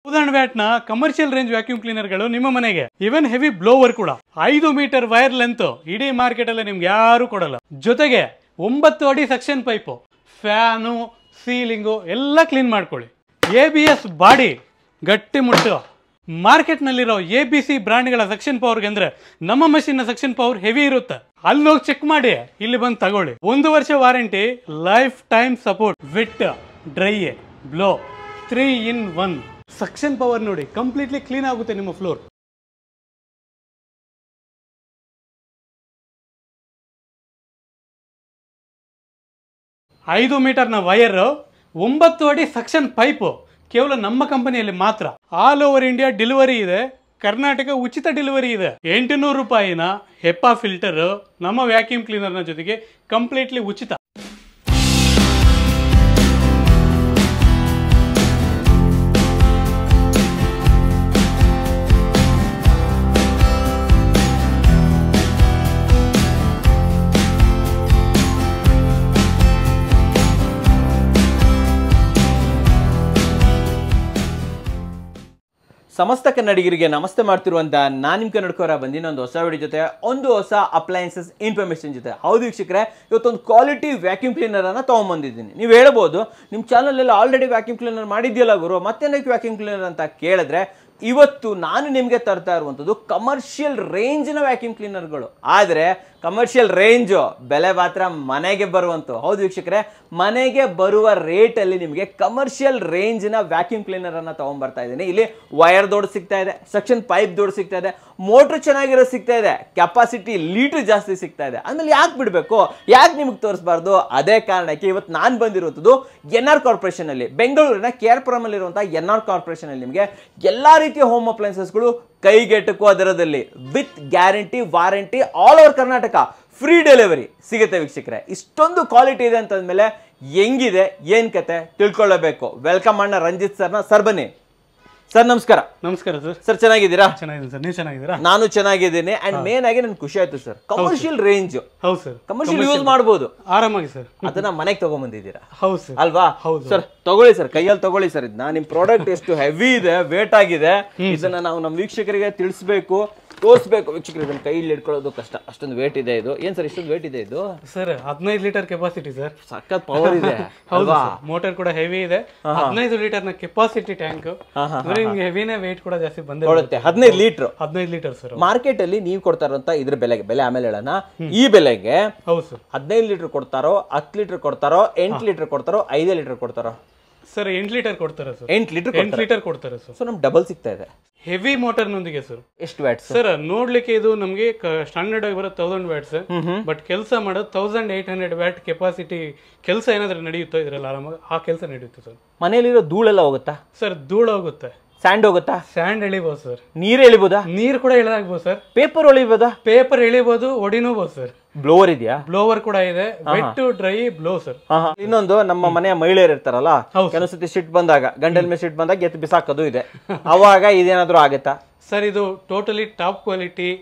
Thousand watt ನ commercial range vacuum ಕ್ಲೀನರ್ಗಳು ನಿಮ್ಮ ಮನೆಗೆ ಇವನ್ ಹೆವಿ ಬ್ಲೋವರ್ ಕೂಡ ಐದು ಮೀಟರ್ ವೈರ್ ಲೆಂತ್ ಇಡೀ ಮಾರ್ಕೆಟ್ ಅಲ್ಲಿ ನಿಮ್ಗೆ ಯಾರು ಕೊಡಲ್ಲ ಜೊತೆಗೆ ಒಂಬತ್ತು ಅಡಿ ಸೆಕ್ಷನ್ ಪೈಪು ಫ್ಯಾನು ಸೀಲಿಂಗು ಎಲ್ಲ ಕ್ಲೀನ್ ಮಾಡ್ಕೊಳ್ಳಿ ಎ ಬಿ ಎಸ್ ಬಾಡಿ ಗಟ್ಟಿ ಮುಟ್ಟು ಮಾರ್ಕೆಟ್ನಲ್ಲಿರೋ ಎ ಬಿ ಸಿ ಬ್ರ್ಯಾಂಡ್ಗಳ ಸೆಕ್ಷನ್ ಪವರ್ಗೆ ಅಂದ್ರೆ ನಮ್ಮ ಮಷಿನ್ ಸೆಕ್ಷನ್ ಪವರ್ ಹೆವಿ ಇರುತ್ತೆ ಅಲ್ಲಿ ಹೋಗಿ ಚೆಕ್ ಮಾಡಿ ಇಲ್ಲಿ ಬಂದು ತಗೊಳ್ಳಿ ಒಂದು ವರ್ಷ warranty life time support with dry blow three in one section power ನೋಡಿ ಕಂಪ್ಲೀಟ್ಲಿ ಕ್ಲೀನ್ ಆಗುತ್ತೆ ನಿಮ್ಮ ಫ್ಲೋರ್ ಐದು ಮೀಟರ್ನ ವೈರ್ ಒಂಬತ್ತು ಅಡಿ ಸೆಕ್ಷನ್ ಪೈಪು ಕೇವಲ ನಮ್ಮ ಕಂಪನಿಯಲ್ಲಿ ಮಾತ್ರ ಆಲ್ ಓವರ್ ಇಂಡಿಯಾ ಡೆಲಿವರಿ ಇದೆ ಕರ್ನಾಟಕ ಉಚಿತ ಡೆಲಿವರಿ ಇದೆ ಎಂಟುನೂರು ರೂಪಾಯಿನ ಹೆಪ್ಪಾ ಫಿಲ್ಟರ್ ನಮ್ಮ ವ್ಯಾಕ್ಯೂಮ್ ಕ್ಲೀನರ್ನ ಜೊತೆಗೆ ಕಂಪ್ಲೀಟ್ಲಿ ಉಚಿತ ಸಮಸ್ತ ಕನ್ನಡಿಗರಿಗೆ ನಮಸ್ತೆ ಮಾಡ್ತಿರುವಂತ ನಾನು ನಿಮ್ಮ ಕನ್ನಡಕವರ ಬಂದಿನ ಒಂದು ಹೊಸ ವಿಡಿಯೋ ಜೊತೆ ಒಂದು ಹೊಸ ಅಪ್ಲಯನ್ಸಸ್ ಇನ್ಫಾರ್ಮೇಷನ್ ಜೊತೆ ಹೌದು ವೀಕ್ಷಕರೇ ಇವತ್ತೊಂದು ಕ್ವಾಲಿಟಿ ವ್ಯಾಕ್ಯೂಮ್ ಕ್ಲೀನರ್ ಅನ್ನ ತಗೊಂಬಂದಿದ್ದೀನಿ ನೀವು ಹೇಳ್ಬೋದು ನಿಮ್ಮ ಚಾನಲಲ್ಲಿ ಆಲ್ರೆಡಿ ವ್ಯಾಕ್ಯೂಮ್ ಕ್ಲೀನರ್ ಮಾಡಿದ್ಯಲ್ಲ ಗುರು ಮತ್ತೇನಕ್ಕೆ ವ್ಯಾಕ್ಯೂಮ್ ಕ್ಲೀನರ್ ಅಂತ ಕೇಳಿದ್ರೆ ಇವತ್ತು ನಾನು ನಿಮಗೆ ತರ್ತಾ ಇರುವಂಥದ್ದು ಕಮರ್ಷಿಯಲ್ ರೇಂಜಿನ ವ್ಯಾಕ್ಯೂಮ್ ಕ್ಲೀನರ್ಗಳು ಆದರೆ ಕಮರ್ಷಿಯಲ್ ರೇಂಜು ಬೆಲೆ ಮಾತ್ರ ಮನೆಗೆ ಬರುವಂತು ಹೌದು ವೀಕ್ಷಕರೇ ಮನೆಗೆ ಬರುವ ರೇಟಲ್ಲಿ ನಿಮಗೆ ಕಮರ್ಷಿಯಲ್ ರೇಂಜಿನ ವ್ಯಾಕ್ಯೂಮ್ ಕ್ಲೀನರ್ ಅನ್ನ ತಗೊಂಡ್ಬರ್ತಾ ಇದ್ದೀನಿ ಇಲ್ಲಿ ವೈರ್ ದೊಡ್ಡ ಸಿಗ್ತಾ ಇದೆ ಸೆಕ್ಷನ್ ಪೈಪ್ ದೊಡ್ಡ ಸಿಗ್ತಾ ಇದೆ ಮೋಟ್ರ್ ಚೆನ್ನಾಗಿರೋ ಸಿಗ್ತಾ ಇದೆ ಕೆಪಾಸಿಟಿ ಲೀಟರ್ ಜಾಸ್ತಿ ಸಿಗ್ತಾ ಇದೆ ಆಮೇಲೆ ಯಾಕೆ ಬಿಡಬೇಕು ಯಾಕೆ ನಿಮಗೆ ತೋರಿಸಬಾರ್ದು ಅದೇ ಕಾರಣಕ್ಕೆ ಇವತ್ತು ನಾನು ಬಂದಿರುವಂಥದ್ದು ಎನ್ ಆರ್ ಕಾರ್ಪೊರೇಷನ್ ಅಲ್ಲಿ ಬೆಂಗಳೂರಿನ ಕೆ ಆರ್ ಪುರಂ ಅಲ್ಲಿರುವಂತಹ ಎನ್ ಆರ್ ಕಾರ್ಪೊರೇಷನ್ ಅಲ್ಲಿ ನಿಮಗೆ ಎಲ್ಲಾ ರೀತಿಯ ಹೋಮ್ ಅಪ್ಲಯನ್ಸಸ್ಗಳು ಕೈಗೆಟುಕುವ ದರದಲ್ಲಿ with guarantee warranty all over Karnataka free delivery ಸಿಗುತ್ತೆ ವೀಕ್ಷಕರೇ ಇಷ್ಟೊಂದು ಕ್ವಾಲಿಟಿ ಇದೆ ಅಂತಂದ್ಮೇಲೆ ಹೆಂಗಿದೆ ಏನ್ ಕತೆ ತಿಳ್ಕೊಳ್ಳಬೇಕು ವೆಲ್ಕಮ್ ಅಣ್ಣ ರಂಜಿತ್ ಸರ್ನ ಸರ್ ಬನ್ನಿ ಸರ್ ನಮಸ್ಕಾರ ನಮಸ್ಕಾರ ಸರ್ ಸರ್ ಚೆನ್ನಾಗಿದ್ದೀರಾ ಚೆನ್ನಾಗಿದೆ ಸರ್ ನೀವು ಚೆನ್ನಾಗಿದ್ದೀರಾ ನಾನು ಚೆನ್ನಾಗಿದ್ದೀನಿ ಅಂಡ್ ಮೇನ್ ಆಗಿ ನನ್ಗೆ ಖುಷಿ ಆಯ್ತು ಸರ್ ಕಮರ್ಷಿಯಲ್ ರೇಂಜ್ ಹೌದು ಸರ್ ಕಮರ್ಷಿಯಲ್ ಯೂಸ್ ಮಾಡ್ಬೋದು ಆರಾಮಾಗಿ ಸರ್ ಅದನ್ನ ಮನೆಗೆ ತಗೊಂಡ್ಬಂದಿದ್ದೀರಾ ಹೌದು ಸರ್ ಅಲ್ವಾ ಹೌದು. ಸರ್ ತಗೊಳ್ಳಿ ಸರ್ ಕೈಯಲ್ಲಿ ತಗೊಳ್ಳಿ ಸರ್ ಇದನ್ನ ನಿಮ್ ಪ್ರಾಡಕ್ಟ್ ಎಷ್ಟು ಹೆವಿ ಇದೆ ವೇಟ್ ಆಗಿದೆ ಇದನ್ನ ನಾವು ನಮ್ಮ ವೀಕ್ಷಕರಿಗೆ ತಿಳಿಸ್ಬೇಕು ತೋರಿಸ್ಬೇಕು ವೀಕ್ಷಕರಿಗೆ ಇದನ್ನ ಕೈಯಲ್ಲಿ ಇಟ್ಕೊಳ್ಳೋದು ಕಷ್ಟ ಅಷ್ಟೊಂದು ವೇಟ್ ಇದೆ ಇದು ಏನ್ ಸರ್ ಇಷ್ಟೊಂದು ವೇಟ್ ಇದೆ ಇದು ಸರ್ ಹದಿನೈದು ಲೀಟರ್ ಕೆಪಾಸಿಟಿ ಸರ್ ಸಖತ್ ಪವರ್ ಇದೆ ಹೌದು ಮೋಟರ್ ಕೂಡ ಹೆವಿ ಇದೆ ಹದಿನೈದು ಲೀಟರ್ ನ ಕೆಪಾಸಿಟಿ ಟ್ಯಾಂಕ್ ಅಂದ್ರೆ ನಿಮ್ಗೆ ಹೆವಿನೇ ವೇಟ್ ಕೂಡ ಜಾಸ್ತಿ ಬಂದೇ ಕೊಡುತ್ತೆ ಹದಿನೈದು ಲೀಟರ್ ಹದಿನೈದು ಲೀಟರ್ ಸರ್ ಮಾರ್ಕೆಟ್ ಅಲ್ಲಿ ನೀವು ಕೊಡ್ತಾ ಇರುವಂತ ಇದ್ರ ಬೆಲೆಗೆ ಬೆಲೆ ಆಮೇಲೆ ಹೇಳೋಣ ಈ ಬೆಲೆಗೆ ಹೌದು ಸರ್ ಹದಿನೈದು ಲೀಟರ್ ಕೊಡ್ತಾರೋ ಹತ್ತು ಲೀಟರ್ ಕೊಡ್ತಾರೋ ಎಂಟು ಲೀಟರ್ ಕೊಡ್ತಾರೋ ಐದೇ ಲೀಟರ್ ಕೊಡ್ತಾರೋ ಸರ್ ಎಂಟು ಲೀಟರ್ ಕೊಡ್ತಾರೆ ಸರ್ ಎಂಟು ಲೀಟರ್ ಎಂಟು ಲೀಟರ್ ಕೊಡ್ತಾರೆ ಸರ್ ಸೊ ನಮ್ಗೆ ಡಬಲ್ ಸಿಗ್ತಾ ಇದೆ ಹೆವಿ ಮೋಟರ್ನೊಂದಿಗೆ ಸರ್ ಎಷ್ಟು ವ್ಯಾಟ್ಸ್ ಸರ್ ನೋಡ್ಲಿಕ್ಕೆ ಇದು ನಮಗೆ ಸ್ಟ್ಯಾಂಡರ್ಡ್ ಆಗಿ ಬರೋ ತೌಸಂಡ್ ವ್ಯಾಟ್ಸ್ ಬಟ್ ಕೆಲಸ ಮಾಡೋದು thousand eight hundred watt capacity ಕೆಲಸ ಏನಾದ್ರೂ ನಡೆಯುತ್ತೋ ಇದ್ರಲ್ಲಿ ಆರಾಮಾಗಿ ಆ ಕೆಲಸ ನಡೆಯುತ್ತೆ ಸರ್ ಮನೆಯಲ್ಲಿರೋ ಧೂಳೆಲ್ಲ ಹೋಗುತ್ತಾ ಸರ್ ಧೂಳು ಹೋಗುತ್ತೆ ಸ್ಯಾಂಡ್ ಹೋಗುತ್ತಾ ಸ್ಯಾಂಡ್ ಎಳಿಬೋದು ಸರ್ ನೀರು ಎಳಿಬೋದಾ ನೀರು ಕೂಡ ಎಳೆದಾಗ್ಬೋದು ಸರ್ ಪೇಪರ್ ಹೊಳಿಬೋದಾ ಪೇಪರ್ ಎಳಿಬೋದು ಹೊಡಿನೂಬೋದು ಸರ್ ಬ್ಲೋವರ್ ಇದೆಯಾ ಬ್ಲೋವರ್ ಕೂಡ ಇದೆ ವೆಟ್ ಡ್ರೈ ಬ್ಲೋ ಸರ್ ಇನ್ನೊಂದು ನಮ್ಮ ಮನೆಯ ಮಹಿಳೆಯರು ಇರ್ತಾರಲ್ಲ ಹೌದು. ಕೆಲವು ಸತಿ ಸಿಟ್ ಬಂದಾಗ ಗಂಡನ ಮೇಲೆ ಸಿಟ್ ಬಂದಾಗ ಎತ್ತು ಬಿಸಾಕೋದು ಇದೆ ಅವಾಗ ಇದೇನಾದ್ರೂ ಆಗತ್ತಾ ಸರ್ ಇದು totally top quality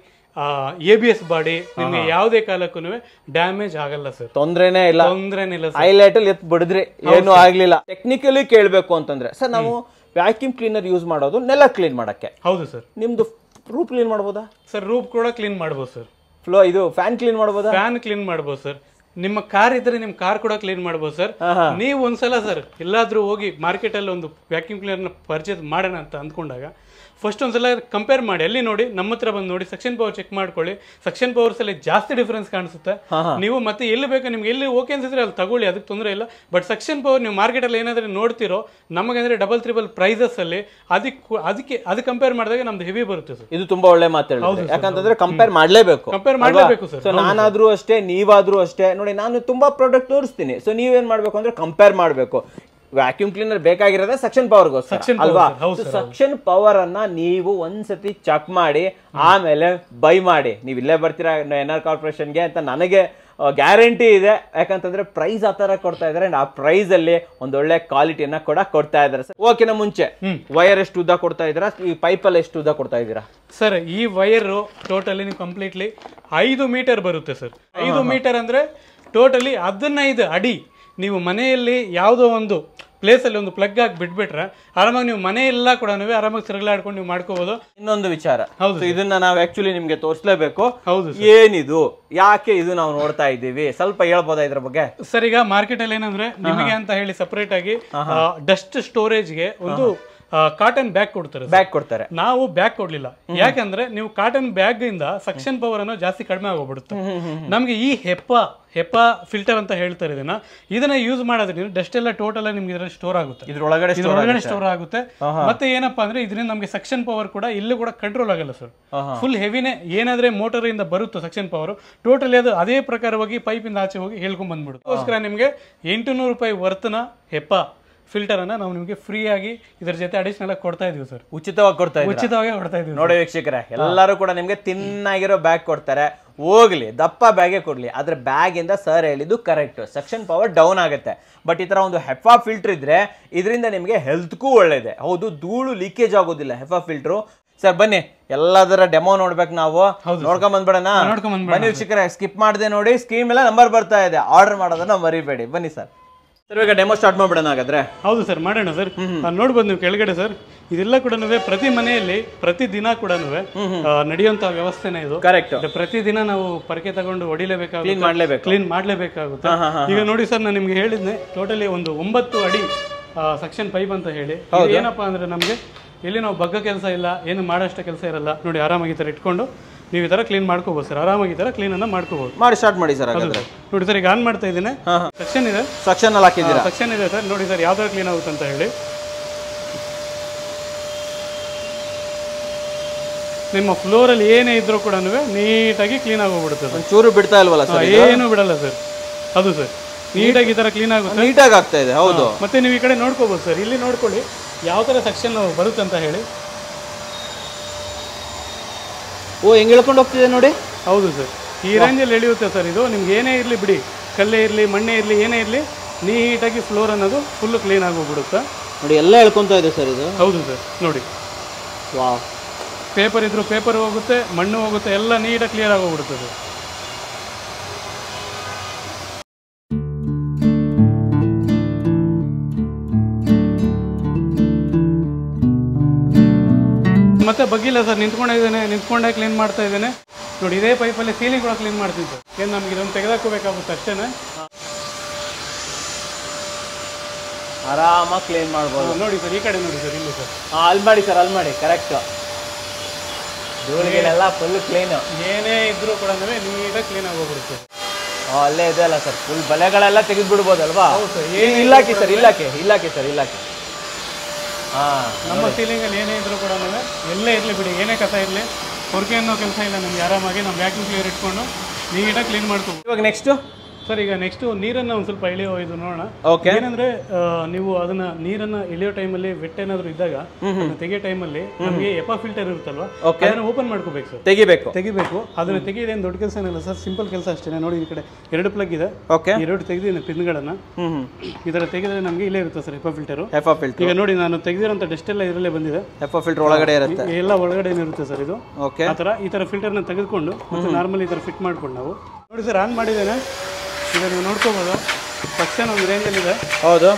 A B S body ನಿಮಗೆ ಯಾವುದೇ ಕಾಲಕ್ಕೂ ಡ್ಯಾಮೇಜ್ ಆಗಲ್ಲ ಸರ್ ತೊಂದ್ರೆನೇ ಇಲ್ಲ ತೊಂದ್ರೆನಿಲ್ಲ ಸರ್ ಹೈಲೈಟ್ ಅಲ್ಲಿ ಎತ್ ಬಿಡಿದ್ರಿ ಏನು ಆಗ್ಲಿಲ್ಲ ಟೆಕ್ನಿಕಲಿ ಕೇಳ್ಬೇಕು ಅಂತಂದ್ರೆ ಸರ್ ನಾವು ವ್ಯಾಕ್ಯೂಮ್ ಕ್ಲೀನರ್ ಯೂಸ್ ಮಾಡೋದು ನೆಲ ಕ್ಲೀನ್ ಮಾಡಕ್ಕೆ ಹೌದು ಸರ್ ನಿಮ್ದು ರೂಪ್ ಕ್ಲೀನ್ ಮಾಡ್ಬೋದಾ ಸರ್ ರೂಪ್ ಕೂಡ ಕ್ಲೀನ್ ಮಾಡ್ಬೋದು ಸರ್ ಫ್ಲೋ ಇದು ಫ್ಯಾನ್ ಕ್ಲೀನ್ ಮಾಡ್ಬೋದಾ ಫ್ಯಾನ್ ಕ್ಲೀನ್ ಮಾಡ್ಬೋದು ಸರ್ ನಿಮ್ಮ ಕಾರ್ ಇದ್ರೆ ನಿಮ್ ಕಾರ್ ಕೂಡ ಕ್ಲೀನ್ ಮಾಡ್ಬೋದು ಸರ್ ನೀವು ಒಂದ್ಸಲ ಸರ್ ಎಲ್ಲಾದ್ರೂ ಹೋಗಿ ಮಾರ್ಕೆಟ್ ಅಲ್ಲಿ ಒಂದು ವ್ಯಾಕ್ಯೂಮ್ ಕ್ಲೀನರ್ ಪರ್ಚೇಸ್ ಮಾಡೋಣ ಅಂತ ಅಂದ್ಕೊಂಡಾಗ ಫಸ್ಟ್ ಒಂದ್ಸಲ ಕಂಪೇರ್ ಮಾಡಿ ಅಲ್ಲಿ ನೋಡಿ ನಮ್ಮ ಹತ್ರ ಬಂದು ನೋಡಿ ಸೆಕ್ಷನ್ ಪವರ್ ಚೆಕ್ ಮಾಡ್ಕೊಳ್ಳಿ ಸೆಕ್ಷನ್ ಪವರ್ಸ್ ಅಲ್ಲಿ ಜಾಸ್ತಿ ಡಿಫರೆನ್ಸ್ ಕಾಣಿಸುತ್ತೆ ನೀವು ಮತ್ತೆ ಎಲ್ಲಿ ಬೇಕು ನಿಮ್ಗೆ ಎಲ್ಲಿ ಓಕೆ ಅನ್ಸಿದ್ರೆ ಅಲ್ಲಿ ತಗೊಳ್ಳಿ ಅದಕ್ಕೆ ತೊಂದರೆ ಇಲ್ಲ ಬಟ್ ಸೆಕ್ಷನ್ ಪವರ್ ನೀವು ಮಾರ್ಕೆಟ್ ಅಲ್ಲಿ ಏನಾದ್ರೆ ನೋಡ್ತಿರೋ ನಮಗಂದ್ರೆ ಡಬಲ್ ತ್ರಿಬಲ್ ಪ್ರೈಸಸ್ ಅಲ್ಲಿ ಅದಕ್ಕೆ ಅದಕ್ಕೆ ಅದು ಕಂಪೇರ್ ಮಾಡಿದಾಗ ನಮ್ದು ಹೆವಿ ಬರುತ್ತೆ ಸರ್ ಇದು ತುಂಬಾ ಒಳ್ಳೆ ಮಾತು ಹೇಳಿದ್ರೆ ಯಾಕಂತಂದ್ರೆ ಕಂಪೇರ್ ಮಾಡ್ಲೇಬೇಕು ಕಂಪೇರ್ ಮಾಡಲೇಬೇಕು ಸರ್ ಸೊ ನಾನಾದ್ರೂ ಅಷ್ಟೇ ನೀವಾದ್ರೂ ಅಷ್ಟೇ ನೋಡಿ ನಾನು ತುಂಬಾ ಪ್ರಾಡಕ್ಟ್ ತೋರಿಸ್ತೀನಿ ಸೊ ನೀವೇನ್ ಮಾಡ್ಬೇಕು ಅಂದ್ರೆ ಕಂಪೇರ್ ಮಾಡ್ಬೇಕು ವ್ಯಾಕ್ಯೂಮ್ ಕ್ಲೀನರ್ ಬೇಕಾಗಿರೋದೇ ಸೆಕ್ಷನ್ ಪವರ್ಗೋಸ್ಕರ Suction power, ಅಲ್ವಾ sir. ಹೌದು ಸೆಕ್ಷನ್ ಪವರ್ ಅನ್ನ ನೀವು ಒಂದ್ಸತಿ ಚೆಕ್ ಮಾಡಿ ಆಮೇಲೆ ಬೈ ಮಾಡಿ ನೀವು ಇಲ್ಲೇ ಬರ್ತೀರಾ ಎನ್ ಆರ್ ಕಾರ್ಪೊರೇಷನ್ಗೆ ಅಂತ ನನಗೆ ಗ್ಯಾರಂಟಿ ಇದೆ ಯಾಕಂತಂದ್ರೆ ಪ್ರೈಸ್ ಆ ತರ ಕೊಡ್ತಾ ಇದಾರೆ ಅಂಡ್ ಆ ಪ್ರೈಸ್ ಅಲ್ಲಿ ಒಂದೊಳ್ಳೆ ಕ್ವಾಲಿಟಿಯನ್ನ ಕೂಡ ಕೊಡ್ತಾ ಇದಾರೆ ಓಕೆನ ಮುಂಚೆ ವೈರ್ ಎಷ್ಟು ಉದ್ದ ಕೊಡ್ತಾ ಇದ್ದೀರಾ ಈ ಪೈಪಲ್ಲಿ ಎಷ್ಟು ಉದ್ದ ಕೊಡ್ತಾ ಇದ್ದೀರಾ ಸರ್ ಈ ವೈರ್ ಟೋಟಲಿ ನೀವು ಕಂಪ್ಲೀಟ್ಲಿ ಐದು ಮೀಟರ್ ಬರುತ್ತೆ ಸರ್ ಐದು ಮೀಟರ್ ಅಂದ್ರೆ ಟೋಟಲಿ ಹದಿನೈದು ಅಡಿ ನೀವು ಮನೆಯಲ್ಲಿ ಯಾವುದೋ ಒಂದು ಪ್ಲೇಸ್ ಅಲ್ಲಿ ಒಂದು ಪ್ಲಗ್ ಹಾಕಿ ಬಿಟ್ಬಿಟ್ರೆ ಆರಾಮಾಗಿ ನೀವು ಮನೆ ಎಲ್ಲ ಕೂಡ ಆರಾಮಾಗಿ ತಿರುಗಾಡ್ಕೊಂಡು ನೀವು ಮಾಡ್ಕೋಬಹುದು ಇನ್ನೊಂದು ವಿಚಾರ ಹೌದು So, ಇದನ್ನ ನಾವು ಆಕ್ಚುಲಿ ನಿಮ್ಗೆ ತೋರಿಸ್ಲೇಬೇಕು ಹೌದು ಏನಿದು ಯಾಕೆ ಇದು ನಾವು ನೋಡ್ತಾ ಇದ್ದೀವಿ ಸ್ವಲ್ಪ ಹೇಳ್ಬೋದಾ ಇದ್ರ ಬಗ್ಗೆ ಸರ್ ಈಗ ಮಾರ್ಕೆಟ್ ಅಲ್ಲಿ ಏನಂದ್ರೆ ನಿಮಗೆ ಅಂತ ಹೇಳಿ ಸಪರೇಟ್ ಆಗಿ ಡಸ್ಟ್ ಸ್ಟೋರೇಜ್ಗೆ ಒಂದು ಕಾಟನ್ ಬ್ಯಾಗ್ ಕೊಡ್ತಾರೆ sir. ಬ್ಯಾಗ್ ಕೊಡ್ತಾರೆ ನಾವು ಬ್ಯಾಗ್ ಕೊಡ್ಲಿಲ್ಲ ಯಾಕಂದ್ರೆ ನೀವು ಕಾಟನ್ ಬ್ಯಾಗ್ ಇಂದ ಸಕ್ಷನ್ ಪವರ್ ಅನ್ನೋ ಜಾಸ್ತಿ ಕಡಿಮೆ ಆಗೋಗ್ಬಿಡುತ್ತೆ ನಮ್ಗೆ ಈ ಹೆಪ್ಪ ಹೆಪ್ಪ ಫಿಲ್ಟರ್ ಅಂತ ಹೇಳ್ತಾರೆ ಇದನ್ನ ಇದನ್ನ ಯೂಸ್ ಮಾಡೋದ್ರಿಂದ ಡಸ್ಟ್ ಎಲ್ಲ ಟೋಟಲ್ ನಿಮ್ಗೆ ಇದರಲ್ಲಿ ಸ್ಟೋರ್ ಆಗುತ್ತೆ ಇದ್ರೊಳಗಡೆ ಇದ್ರ ಒಳಗಡೆ ಸ್ಟೋರ್ ಆಗುತ್ತೆ ಮತ್ತೆ ಏನಪ್ಪಾ ಅಂದ್ರೆ ಇದರಿಂದ ನಮಗೆ ಸಕ್ಷನ್ ಪವರ್ ಕೂಡ ಇಲ್ಲೂ ಕೂಡ ಕಂಟ್ರೋಲ್ ಆಗಲ್ಲ ಸರ್ ಫುಲ್ ಹೆವಿನೇ ಏನಾದ್ರೆ ಮೋಟರ್ ಇಂದ ಬರುತ್ತೋ ಸಕ್ಷನ್ ಪವರ್ ಟೋಟಲಿ ಅದು ಅದೇ ಪ್ರಕಾರವಾಗಿ ಪೈಪ್ ಇಂದ ಆಚೆ ಹೋಗಿ ಹೇಳ್ಕೊಂಡ್ ಬಂದ್ಬಿಡುತ್ತೆ ಅದಕ್ಕೋಸ್ಕರ ನಿಮಗೆ ಎಂಟುನೂರು ರೂಪಾಯಿ ವರ್ತ್ನ ಹೆಪ್ಪ ಫಿಲ್ಟರ್ ಅನ್ನ ನಾವು ನಿಮಗೆ ಫ್ರೀ ಆಗಿ ಇದ್ರ ಜೊತೆ ಅಡಿಷನಲ್ ಆಗಿ ಕೊಡ್ತಾ ಇದೀವಿ ಸರ್ ಉಚಿತವಾಗಿ ಕೊಡ್ತಾ ಇದ್ದಾರೆ ಉಚಿತವಾಗಿ ಕೊಡ್ತಾ ಇದೀವಿ ನೋಡಿ ವೀಕ್ಷಕರೇ ಎಲ್ಲರೂ ಕೂಡ ನಿಮ್ಗೆ ತಿನ್ನಾಗಿರೋ ಬ್ಯಾಗ್ ಕೊಡ್ತಾರೆ ಹೋಗ್ಲಿ ದಪ್ಪ ಬ್ಯಾಗೇ ಕೊಡ್ಲಿ ಆದ್ರೆ ಬ್ಯಾಗ್ ಇಂದ ಸರ್ ಹೇಳಿದ್ದು ಕರೆಕ್ಟ್ ಸೆಕ್ಷನ್ ಪವರ್ ಡೌನ್ ಆಗುತ್ತೆ ಬಟ್ ಈ ತರ ಒಂದು ಹೆಫಾ ಫಿಲ್ಟರ್ ಇದ್ರೆ ಇದರಿಂದ ನಿಮಗೆ ಹೆಲ್ತ್ಗೂ ಒಳ್ಳೇದೆ ಹೌದು ಧೂಳು ಲೀಕೇಜ್ ಆಗೋದಿಲ್ಲ ಹೆಫಾ ಫಿಲ್ಟರ್ ಸರ್ ಬನ್ನಿ ಎಲ್ಲದರ ಡೆಮೋ ನೋಡ್ಬೇಕು ನಾವು ನೋಡ್ಕೊಂಡ್ ಬಂದ್ಬಿಡೋಣ ನೋಡ್ಕೊಂಡ್ ಬಂದ್ಬಿಡೋಣ ಬನ್ನಿ ವೀಕ್ಷಕರೇ ಸ್ಕಿಪ್ ಮಾಡದೆ ನೋಡಿ ಸ್ಕ್ರೀನ್ ಮೇಲೆ ನಂಬರ್ ಬರ್ತಾ ಇದೆ ಆರ್ಡರ್ ಮಾಡೋದನ್ನ ಮರಿಬೇಡಿ ಬನ್ನಿ ಸರ್ ಸರ್ ಈಗ ಡೆಮೋ ಸ್ಟಾರ್ಟ್ ಮಾಡ್ಬಿಡೋಣ ಹಾಗಾದ್ರೆ ಹೌದು ಸರ್ ಮಾಡೋಣ ಸರ್ ನೋಡ್ಬೋದು ನೀವು ಕೆಳಗಡೆ ಸರ್ ಇದೆಲ್ಲ ಕೂಡ ಪ್ರತಿ ಮನೆಯಲ್ಲಿ ಪ್ರತಿ ದಿನ ಕೂಡ ನಡೆಯುವಂತ ವ್ಯವಸ್ಥೆನೇ ಇದು ಕರೆಕ್ಟ್ ಇದು ಪ್ರತಿದಿನ ನಾವು ಪರಕೆ ತಗೊಂಡು ಹೊಡಿಲೇಬೇಕಾಗುತ್ತೆ ಕ್ಲೀನ್ ಮಾಡ್ಲೇಬೇಕು ಕ್ಲೀನ್ ಮಾಡ್ಲೇಬೇಕಾಗುತ್ತೆ ಈಗ ನೋಡಿ ಸರ್ ನಾನು ನಿಮ್ಗೆ ಹೇಳಿದ್ನೆ ಟೋಟಲಿ ಒಂದು ಒಂಬತ್ತು ಅಡಿ ಸೆಕ್ಷನ್ ಪೈಪ್ ಅಂತ ಹೇಳಿ ಇದು ಏನಪ್ಪಾ ಅಂದ್ರೆ ನಮ್ಗೆ ಎಲ್ಲಿ ನಾವು ಬಗ್ಗ ಕೆಲಸ ಇಲ್ಲ ಏನು ಮಾಡೋಷ್ಟು ಕೆಲಸ ಇರಲ್ಲ ನೋಡಿ ಆರಾಮಾಗಿ ಈ ತರ ಇಟ್ಕೊಂಡು ನೀವು ಈ ತರ ಕ್ಲೀನ್ ಮಾಡ್ಕೋಬಹುದು ಸರ್ ಆರಾಮಾಗಿ ಈ ತರ ಕ್ಲೀನ್ ಅನ್ನ ಮಾಡ್ಕೋಬಹುದು ಮಾಡಿ ಸ್ಟಾರ್ಟ್ ಮಾಡಿ ಸರ್ ಹಾಗಾದ್ರೆ ನೋಡಿ ಸರ್ ಈಗ ಆನ್ ಮಾಡ್ತಾ ಇದ್ದೀನಿ ಸೆಕ್ಷನ್ ಇದೆ ಸೆಕ್ಷನ್ ಅಲ್ಲಿ ಹಾಕಿದ್ದೀರಾ ಸೆಕ್ಷನ್ ಇದೆ ಸರ್ ನೋಡಿ ಸರ್ ಯಾವ ತರ ಕ್ಲೀನ್ ಆಗುತ್ತೆ ಅಂತ ಹೇಳಿ ನಿಮ್ಮ ಫ್ಲೋರ್ ಅಲ್ಲಿ ಏನೇ ಇದ್ರೂ ಕೂಡ ನೀಟಾಗಿ ಕ್ಲೀನ್ ಆಗೋಗ್ಬಿಡುತ್ತೆ ಒಂಚೂರು ಬಿಡ್ತಾ ಇಲ್ವಲ್ಲ ಸರ್ ಏನು ಬಿಡಲ್ಲ ಸರ್ ಅದು ಸರ್ ನೀಟಾಗಿ ಈ ತರ ಕ್ಲೀನ್ ಆಗುತ್ತೆ ನೀಟಾಗಿ ಆಗ್ತಾ ಇದೆ ಹೌದು ಮತ್ತೆ ನೀವು ಈ ಕಡೆ ನೋಡ್ಕೋಬಹುದು ಸರ್ ಇಲ್ಲಿ ನೋಡ್ಕೊಳ್ಳಿ ಯಾವ ತರ ಸೆಕ್ಷನ್ ಬರುತ್ತೆ ಅಂತ ಹೇಳಿ ಓ ಹೆಂಗ್ ಹೇಳ್ಕೊಂಡು ಹೋಗ್ತಿದೆ ನೋಡಿ ಹೌದು ಸರ್ ಈ ರೇಂಜಲ್ಲಿ ಎಳೆಯುತ್ತೆ ಸರ್ ಇದು ನಿಮ್ಗೆ ಏನೇ ಇರಲಿ ಬಿಡಿ ಕಲ್ಲೇ ಇರಲಿ ಮಣ್ಣೇ ಇರಲಿ ಏನೇ ಇರಲಿ ನೀಟಾಗಿ ಫ್ಲೋರ್ ಅನ್ನೋದು ಫುಲ್ ಕ್ಲೀನ್ ಆಗೋಗ್ಬಿಡುತ್ತೆ ನೋಡಿ ಎಲ್ಲ ಹೇಳ್ಕೊಂತ ಇದೆ ಸರ್ ಇದು ಹೌದು ಸರ್ ನೋಡಿ ವಾ ಪೇಪರ್ ಇದ್ರು ಪೇಪರ್ ಹೋಗುತ್ತೆ ಮಣ್ಣು ಹೋಗುತ್ತೆ ಎಲ್ಲ ನೀಟಾಗಿ ಕ್ಲಿಯರ್ ಆಗೋಗ್ಬಿಡುತ್ತದೆ ಮತ್ತೆ ಬಗ್ಗಿಲ್ಲ ಸರ್ ನಿಂತ್ಕೊಂಡಿದ್ದೇನೆ ನಿಂತ್ಕೊಂಡೇ ಕ್ಲೀನ್ ಮಾಡ್ತಾ ಇದ್ದೇನೆ ನೋಡಿ ಇದೇ ಪೈಪಲ್ಲಿ ಸೀಲಿಂಗ್ ಕೂಡ ಕ್ಲೀನ್ ಮಾಡ್ತಿದ್ದೆ ಏನು ನಮ್ಗೆ ಇದನ್ನು ತೆಗೆದಾಕೋಬೇಕಾಗುತ್ತೆ ಅಷ್ಟೇನೆ ಆರಾಮಾಗಿ ಕ್ಲೀನ್ ಮಾಡ್ಬೋದು ನೋಡಿ ಸರ್ ಈ ಕಡೆ ನೋಡಿ ಸರ್ ಇಲ್ಲಿ ಸರ್ ಹಾಂ ಅಲ್ಲಿ ಮಾಡಿ ಸರ್ ಅಲ್ಲಿ ಮಾಡಿ ಕರೆಕ್ಟ್ ಧೂಳಿಗೆಲ್ಲ ಫುಲ್ ಕ್ಲೀನ್ ಏನೇ ಇದ್ರೂ ಕೂಡ ನೀಟಾಗಿ ಕ್ಲೀನ್ ಆಗೋಗ್ಬಿಡುತ್ತೆ ಅಲ್ಲೇ ಇದೆ ಅಲ್ಲ ಸರ್ ಫುಲ್ ಬಲೆಗಳೆಲ್ಲ ತೆಗೆದು ಬಿಡ್ಬೋದಲ್ವಾ ಹೌದು ಸರ್ ಏನ್ ಇಲ್ಲಾಕಿ ಸರ್ ಇಲ್ಲಾಕಿ ಇಲ್ಲಾಕಿ ಸರ್ ಇಲ್ಲಾಕಿ ಹಾ ನಮ್ಮ ಸೀಲಿಂಗಲ್ಲಿ ಏನೇ ಇದ್ರೂ ಕೂಡ ಎಲ್ಲೇ ಇರಲಿ ಬಿಡಿ ಏನೇ ಕಸ ಇರಲಿ ಹೊರಗೆ ಅನ್ನೋ ಕೆಲಸ ಇಲ್ಲ ನಮ್ಗೆ ಆರಾಮಾಗಿ ನಾವು ವ್ಯಾಕ್ಯೂಮ್ ಕ್ಲಿಯರ್ ಇಟ್ಕೊಂಡು ನೀಟಾಗಿ ಕ್ಲೀನ್ ಮಾಡ್ಕೋಬೋದು ಇವಾಗ ನೆಕ್ಸ್ಟ್ ಸರ್ ಈಗ ನೆಕ್ಸ್ಟ್ ನೀರನ್ನು ಒಂದು ಸ್ವಲ್ಪ ಎಳೆಯೋ ಇದು ನೋಡೋಣ ಓಕೆ ಏನಂದ್ರೆ ಆ, ನೀವು ಅದನ್ನ ನೀರನ್ನ ಎಳೆಯೋ ಟೈಮಲ್ಲಿ ವೆಟ್ ಏನಾದ್ರು ಇದ್ದಾಗ ಅದನ್ನ ತೆಗಿಯೋ ಟೈಮಲ್ಲಿ ನಮಗೆ ಎಪಾ ಫಿಲ್ಟರ್ ಇರುತ್ತಲ್ವಾ Okay. ಅದನ್ನ ಓಪನ್ ಮಾಡ್ಕೋಬೇಕು ಸರ್ ತೆಗಿಬೇಕು ತೆಗಿಬೇಕು ಅದನ್ನ ತೆಗೆಯೋದೇನು ದೊಡ್ಡ ಕೆಲಸ ಏನಿಲ್ಲ ಸರ್ ಸಿಂಪಲ್ ಕೆಲಸ ಅಷ್ಟೇ ನೋಡಿ ಈ ಕಡೆ ಎರಡು ಪ್ಲಗ್ ಇದೆ ಓಕೆ ಈ ಎರಡು ತೆಗೆದಿದ್ದೀನಿ ಪಿನ್ಗಳನ್ನ ಹ್ಮ್ ಹ್ಮ್ ಈ ಥರ ತೆಗೆದ್ರೆ ನಮಗೆ ಇಲ್ಲೇ ಇರುತ್ತೆ sir HEPA filter F filter ಈಗ ನೋಡಿ ನಾನು ತೆಗೆದಿರೋಂಥ ಡಸ್ಟ್ ಎಲ್ಲ ಇದರಲ್ಲೇ ಬಂದಿದೆ ಎಫ್ ಫಿಲ್ಟರ್ ಒಳಗಡೆ ಇರುತ್ತೆ ಎಲ್ಲ ಒಳಗಡೆ ಇರುತ್ತೆ ಸರ್ ಇದು ಓಕೆ ಆ ಥರ ಈ ಥರ ಫಿಲ್ಟರ್ನ ತೆಗೆದುಕೊಂಡು ಮತ್ತೆ ನಾರ್ಮಲ್ ಈ ಥರ ಫಿಟ್ ಮಾಡ್ಕೊಂಡು ನಾವು ನೋಡಿ ಸರ್ ಆನ್ ಮಾಡಿದ್ದೇನೆ ಈಗ ನೀವು ನೋಡ್ಕೋಬೋದು ತಕ್ಷಣ ಒಂದು ರೇಂಜಲ್ಲಿದೆ ಹೌದು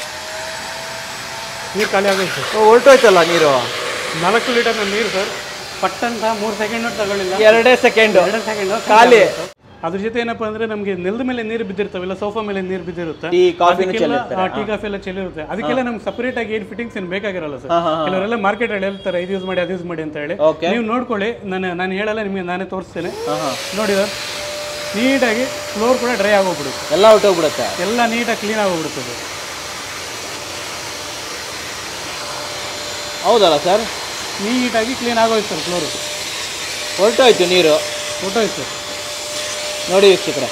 ನೀರು ಖಾಲಿ ಆಗೋಯ್ತು ಸರ್ ಓ, ಹೊರ್ಟೋಯ್ತಲ್ಲ ನೀರು ನಾಲ್ಕು ಲೀಟರ್ ನೀರು ಸರ್ ಪಟ್ಟಂತ ಮೂರು ಸೆಕೆಂಡ್ ತಗೊಳ್ಳಿಲ್ಲ ಎರಡೇ ಸೆಕೆಂಡ್ ಎರಡು ಸೆಕೆಂಡ್ ಖಾಲಿ. ಅದ್ರ ಜೊತೆ ಏನಪ್ಪಾ ಅಂದ್ರೆ ನಮಗೆ ನೆಲದ ಮೇಲೆ ನೀರು ಬಿದ್ದಿರ್ತಾವಿಲ್ಲ ಸೋಫಾ ಮೇಲೆ ನೀರು ಬಿದ್ದಿರುತ್ತೆ ಟೀ ಕಾಫಿನೂ ಅದಕ್ಕೆಲ್ಲ ಆ, ಟೀ ಕಾಫಿ ಎಲ್ಲ ಚೆಲ್ಲಿರುತ್ತೆ ಅದಕ್ಕೆಲ್ಲ ನಮ್ಗೆ ಸಪರೇಟ್ ಆಗಿ ಏನು ಫಿಟ್ಟಿಂಗ್ಸ್ ಏನು ಬೇಕಾಗಿರಲ್ಲ ಸರ್ ಕೆಲವರೆಲ್ಲ ಮಾರ್ಕೆಟ್ ಅಲ್ಲಿ ಹೇಳ್ತಾರೆ ಇದು ಯೂಸ್ ಮಾಡಿ ಅದು ಯೂಸ್ ಮಾಡಿ ಅಂತ ಹೇಳಿ ಓಕೆ ನೀವು ನೋಡ್ಕೊಳ್ಳಿ ನಾನು ನಾನು ಹೇಳಲ್ಲ ನಿಮಗೆ ನಾನೇ ತೋರಿಸ್ತೇನೆ ಹಾಂ ಹಾಂ ನೋಡಿ ಸರ್ ನೀಟಾಗಿ ಫ್ಲೋರ್ ಕೂಡ ಡ್ರೈ ಆಗೋಗ್ಬಿಡುತ್ತೆ ಎಲ್ಲ ಹೊರ್ಟೋಗ್ಬಿಡುತ್ತೆ ಎಲ್ಲ ನೀಟಾಗಿ ಕ್ಲೀನ್ ಆಗೋಗ್ಬಿಡುತ್ತದೆ ಹೌದಲ್ಲ ಸರ್ ನೀಟಾಗಿ ಕ್ಲೀನ್ ಆಗೋಯ್ತು ಸರ್ ಫ್ಲೋರು ಹೊರ್ಟೋಯ್ತು ನೀರು ಫೋಟೋ ಆಯ್ತು ಸರ್ ನೋಡಿ ವೀಕ್ಷಕರೇ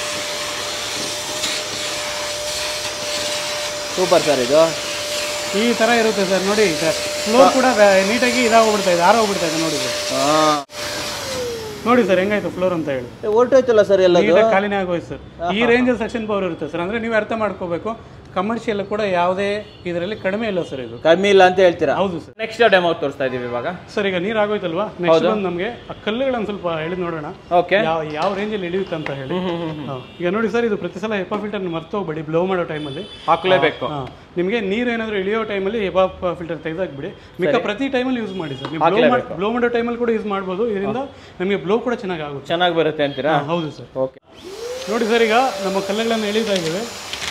ಸೂಪರ್ ಸರ್ ಇದು ಈ ಥರ ಇರುತ್ತೆ ಸರ್ ನೋಡಿ ಫ್ಲೋರ್ ಕೂಡ ವ್ಯಾ- ನೀಟಾಗಿ ಇದಾಗೋಗ್ಬಿಡ್ತಾ ಇದೆ ಆರೋಗ್ಬಿಡ್ತಾ ಇದೆ ನೋಡಿ ಸರ್ ಹಾಂ ನೋಡಿ ಸರ್ ಹೆಂಗಾಯ್ತು ಫ್ಲೋರ್ ಅಂತ ಹೇಳಿ ಹೊರ್ಟೋಯ್ತಲ್ಲ ಸರ್ ಎಲ್ಲ ನೀಟಾಗಿ ಖಾಲಿನೇ ಆಗೋಯ್ತು ಸರ್ ಈ ರೇಂಜಲ್ಲಿ ಸೆಕ್ಷನ್ ಪವರ್ ಇರುತ್ತೆ ಸರ್ ಅಂದ್ರೆ ನೀವು ಅರ್ಥ ಮಾಡ್ಕೋಬೇಕು ಕಮರ್ಷಿಯಲ್ ಕೂಡ ಯಾವುದೇ ಇದರಲ್ಲಿ ಕಡಿಮೆ ಇಲ್ಲ ಸರ್ ಇದು ಕಮ್ಮಿ ಇಲ್ಲ ಅಂತ ಹೇಳ್ತೀರಾ ಹೌದು ಸರ್ ನೆಕ್ಸ್ಟ್ ಡೆಮೋ ತೋರಿಸ್ತಾ ಇದೀವಿ ಇವಾಗ ಸರ್ ಈಗ ನೀರು ಆಗೋಯ್ತಲ್ವಾ ನೆಕ್ಸ್ಟ್ ಬಂದು ನಮಗೆ ಆ ಕಲ್ಲುಗಳನ್ನ ಸ್ವಲ್ಪ ಎಳೆದು ನೋಡೋಣ ಓಕೆ ಯಾವ ಯಾವ ರೇಂಜಲ್ಲಿ ಇಳಿಯುತ್ತೆ ಅಂತ ಹೇಳಿ ಹಾ. ಈಗ ನೋಡಿ ಸರ್ ಇದು ಪ್ರತಿ ಸಲ ಹೆಪಾ ಫಿಲ್ಟರ್ ಮರ್ತೋಗ್ಬೇಡಿ ಬ್ಲೋ ಮಾಡೋ ಟೈಮಲ್ಲಿ ಹಾಕ್ಲೇಬೇಕು ನಿಮಗೆ ನೀರು ಏನಾದರೂ ಇಳಿಯೋ ಟೈಮಲ್ಲಿ ಹೆಪಾ ಫಿಲ್ಟರ್ ತೆಗೆದಾಕ್ಬಿಡಿ ಮಿಕ್ಕ ಪ್ರತಿ ಟೈಮಲ್ಲಿ ಯೂಸ್ ಮಾಡಿ ಸರ್ ನೀವು ಬ್ಲೋ ಮಾಡಿ ಬ್ಲೋ ಮಾಡೋ ಟೈಮಲ್ಲಿ ಕೂಡ ಯೂಸ್ ಮಾಡ್ಬೋದು ಇದರಿಂದ ನಮಗೆ ಬ್ಲೋ ಕೂಡ ಚೆನ್ನಾಗಿ ಆಗುತ್ತೆ ಚೆನ್ನಾಗಿ ಬರುತ್ತೆ ಅಂತೀರಾ ಹಾ, ಹೌದು ಸರ್ ಓಕೆ ನೋಡಿ ಸರ್ ಈಗ ನಮ್ಮ ಕಲ್ಲುಗಳನ್ನು ಎಳೀತಾ ಇದ್ದೇವೆ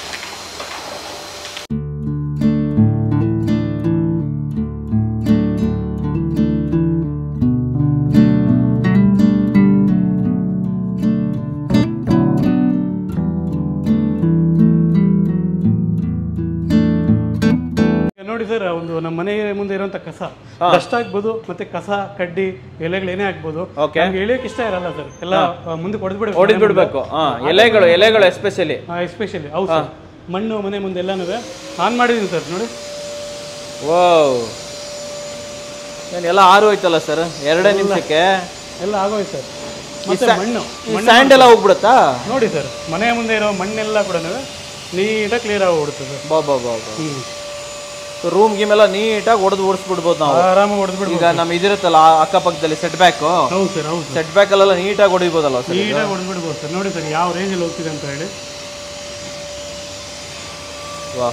ಈಗ ನೋಡಿ ಸರ್ ಒಂದು ನಮ್ಮ ಮನೆ ಮುಂದೆ ಇರುವಂತ ಕಸ ಡಸ್ಟ್ ಆಗ್ಬೋದು ಮತ್ತೆ ಕಸ ಕಡ್ಡಿ ಎಲೆಗಳು ಏನೇ ಆಗ್ಬೋದು Okay. ನಮ್ಗೆ ಎಳಿಯೋಕೆ ಇಷ್ಟ ಇರಲ್ಲ ಸರ್ ಎಲ್ಲ ಆ, ಮುಂದೆ ಕೊಡ್ದು ಹೊಡಿದ್ ಬಿಡ್ಬೇಕು ಹಾ ಎಲೆಗಳು ಎಲೆಗಳು ಎಸ್ಪೆಷಲಿ ಎಸ್ಪೆಷಲಿ ಹೌದು ಸರ್ ಮಣ್ಣು ಮನೆ ಮುಂದೆ ಎಲ್ಲಾನು ಆನ್ ಮಾಡಿದೀನಿ ಸರ್ ನೋಡಿ ಓ ಏನೆಲ್ಲ ಆರು ಹೋಯ್ತಲ್ಲ ಸರ್ ಎರಡೇ ನಿಮಿಷಕ್ಕೆ ಎಲ್ಲ ಆಗೋಯ್ತು ಸರ್ ಮತ್ತೆ ಮಣ್ಣು ಈ ಸ್ಯಾಂಡ್ ಎಲ್ಲ ಹೋಗ್ಬಿಡುತ್ತಾ ನೋಡಿ ಸರ್ ಮನೆ ಮುಂದೆ ಇರೋ ಮಣ್ಣೆಲ್ಲ ಕೂಡ ನೀಟಾಗಿ ಕ್ಲಿಯರ್ ಆಗೋಗ್ಬಿಡುತ್ತೆ ಸರ್ ಬಾ ಬಾ ಬಾ ಬಾ ಹ್ಮ್ ರೂಮ್ ಗೀಮ್ ಎಲ್ಲ ನೀಟಾಗಿ ಹೊಡೆದು ಓಡಿಸ್ಬಿಡ್ಬೋದು ನಾವು ಆರಾಮಾಗಿ ಹೊಡೆದು ಬಿಡ್ಬೋದು ಈಗ ನಮ್ ಇದಿರುತ್ತಲ್ಲ ಆ ಅಕ್ಕಪಕ್ಕದಲ್ಲಿ ಸೆಟ್ ಬ್ಯಾಕ್ ಹೌದು ಸರ್ ಹೌದು ಸರ್ ಸೆಟ್ ಬ್ಯಾಕ್ ಅಲ್ಲೆಲ್ಲ ನೀಟಾಗಿ ಹೊಡಿಬೋದಲ್ಲ ಸರ್ ನೀಟಾಗಿ ಹೊಡೆದು ಬಿಡ್ಬೋದು ಸರ್ ನೋಡಿ ಸರ್ ಯಾವ ರೇಂಜಲ್ಲಿ ಹೋಗ್ತಿದೆ ಅಂತ ಹೇಳಿ ವಾ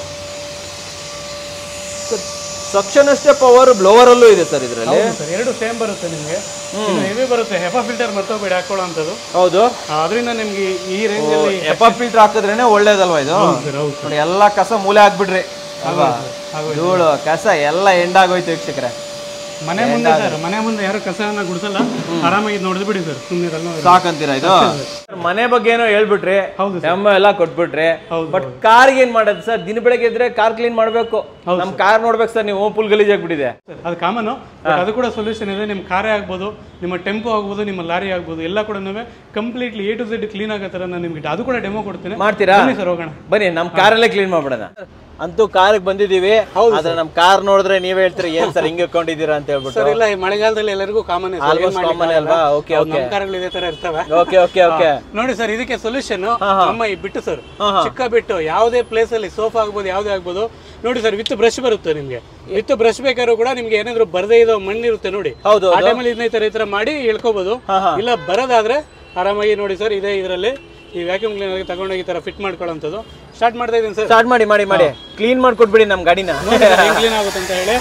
ಸಕ್ಷನ್ ಅಷ್ಟೇ ಪವರ್ ಬ್ಲೋವರ್ ಅಲ್ಲೂ ಇದೆ ಸರ್ ಇದರಲ್ಲಿ ಹೌದು ಸರ್ ಎರಡು ಸೇಮ್ ಬರುತ್ತೆ ನಿಮಗೆ ಹೆವಿ ಬರುತ್ತೆ ಹೆಪಾ ಫಿಲ್ಟರ್ ಮರ್ತೋಗ್ಬೇಡಿ ಹಾಕೊಳ್ಳೋ ಅಂಥದ್ದು ಹೌದು ಅದರಿಂದ ನಿಮ್ಗೆ ಈ ರೇಂಜಲ್ಲಿ ಎಪ್ಪ ಫಿಲ್ಟರ್ ಹಾಕಿದ್ರೇನೆ ಒಳ್ಳೇದಲ್ವಾ ಇದು ಸರ್ ಹೌದು ನೋಡಿ ಎಲ್ಲ ಕಸ ಮೂಲೆ ಹಾಕ್ಬಿಡ್ರಿ ಅಲ್ವಾ ಧೂಳು ಕಸ ಎಲ್ಲ ಎಂಡಾಗೋಯ್ತು ವೀಕ್ಷಕರೇ ಮನೆ ಮುಂದೆ ಸರ್ ಮನೆ ಮುಂದೆ ಯಾರು ಕಸನ ಗುಡಿಸಲ್ಲ ಆರಾಮಾಗಿ ನೋಡಿದ್ ಬಿಡಿ ಸರ್ ಸುಮ್ಮನೆ ಇರಲ್ಲ ಸಾಕಂತೀರಾ ಇದು ಮನೆ ಬಗ್ಗೆ ಏನೋ ಹೇಳ್ಬಿಟ್ರಿ ಹೌದು ಎಮ್ಮ ಎಲ್ಲ ಕೊಟ್ಬಿಟ್ರಿ ಹೌದು, ಬಟ್ ಕಾರ್ಗೆ ಏನ್ ಮಾಡೋದು ಸರ್ ದಿನ ಬೆಳಗ್ಗೆ ಇದ್ರೆ ಕಾರ್ ಕ್ಲೀನ್ ಮಾಡ್ಬೇಕು ನಮ್ ಕಾರ್ ನೋಡ್ಬೇಕು ಸರ್ ನೀವು ಫುಲ್ ಗಲೀಜ್ ಆಗ್ಬಿಟ್ಟಿದೆ ಸರ್, ಅದು ಕಾಮನ್ ಅದು ಕೂಡ ಸೊಲ್ಯೂಷನ್ ಇದೆ ನಿಮ್ಮ ಕಾರೇ ಆಗ್ಬೋದು ನಿಮ್ಮ ಟೆಂಪೋ ಆಗ್ಬೋದು ನಿಮ್ಮ ಲಾರಿ ಆಗ್ಬೋದು ಎಲ್ಲ ಕೂಡ completely A to Z clean ಆಗೋ ಥರ ನಾನು ನಿಮ್ಗೆ ಅದು ಕೂಡ ಡೆಮೋ ಕೊಡ್ತೀನಿ ಮಾಡ್ತೀರಾ ಬನ್ನಿ ಸರ್ ಹೋಗೋಣ ಬನ್ನಿ ನಮ್ ಕಾರಲ್ಲೇ ಕ್ಲೀನ್ ಮಾಡ್ಬಿಡೋಣ ಅಂತೂ ಕಾರ್ಗೆ ಬಂದಿದೀವಿ ಆದ್ರೆ ನಮ್ ಕಾರ್ ನೋಡಿದ್ರೆ ನೀವ್ ಹೇಳ್ತೀರಿ ಏನ್ ಸರ್ ಹಿಂಗೆ ಇಟ್ಕೊಂಡಿದ್ದೀರಾ ಅಂತ ಹೇಳ್ಬಿಟ್ಟು ಸರ್ ಇಲ್ಲ ಈ ಮಳೆಗಾಲದಲ್ಲಿ ಎಲ್ಲರಿಗೂ ಕಾಮನ್ ಆಲ್ಮೋಸ್ಟ್ ಕಾಮನ್ ಅಲ್ವಾ ಓಕೆ ಓಕೆ ನಮ್ಮ ಕಾರ್ಗಳು ಇದೇ ತರ ಇರ್ತವೆ ಓಕೆ ಓಕೆ ಓಕೆ ನೋಡಿ ಸರ್ ಇದಕ್ಕೆ ಸೊಲ್ಯೂಷನ್ ನಮ್ಮ ಈ ಬಿಟ್ಟು ಸರ್ ಚಿಕ್ಕ ಬಿಟ್ಟು ಯಾವುದೇ ಪ್ಲೇಸ್ ಅಲ್ಲಿ ಸೋಫಾ ಆಗ್ಬೋದು ಯಾವುದೇ ಆಗ್ಬೋದು ನೋಡಿ ಸರ್ ವಿತ್ ಬ್ರಷ್ ಬರುತ್ತೆ ನಿಮ್ಗೆ ವಿತ್ ಬ್ರಷ್ ಬೇಕಾದ್ರೂ ಕೂಡ ನಿಮ್ಗೆ ಏನಾದ್ರು ಬರದೇ ಇರೋ ಮಣ್ಣಿರುತ್ತೆ ನೋಡಿ ಹೌದು ಆ ಟೈಮಲ್ಲಿ ಇದನ್ನ ಈ ತರ ಈ ತರ ಮಾಡಿ ಇಳ್ಕೋಬಹುದು ಇಲ್ಲ ಬರೋದಾದ್ರೆ ಆರಾಮಾಗಿ ನೋಡಿ ಸರ್ ಇದೇ ಇದರಲ್ಲಿ ಈ ವ್ಯಾಕ್ಯೂಮ್ ಕ್ಲೀನರ್ ತಗೊಂಡೋಗಿ ಈ ತರ ಫಿಟ್ ಮಾಡ್ಕೊಳ್ಳೋಂಥದ್ದು ಸ್ಟಾರ್ಟ್ ಮಾಡ್ತಾ ಇದ್ದೀನಿ ಸರ್ ಸ್ಟಾರ್ಟ್ ಮಾಡಿ ಮಾಡಿ ಮಾಡಿ ಕ್ಲೀನ್ ಮಾಡ್ಕೊಟ್ಬಿಡಿ ನಮ್ ಗಾಡಿನ ಕ್ಲೀನ್ ಆಗುತ್ತೆ ಅಂತ ಹೇಳಿ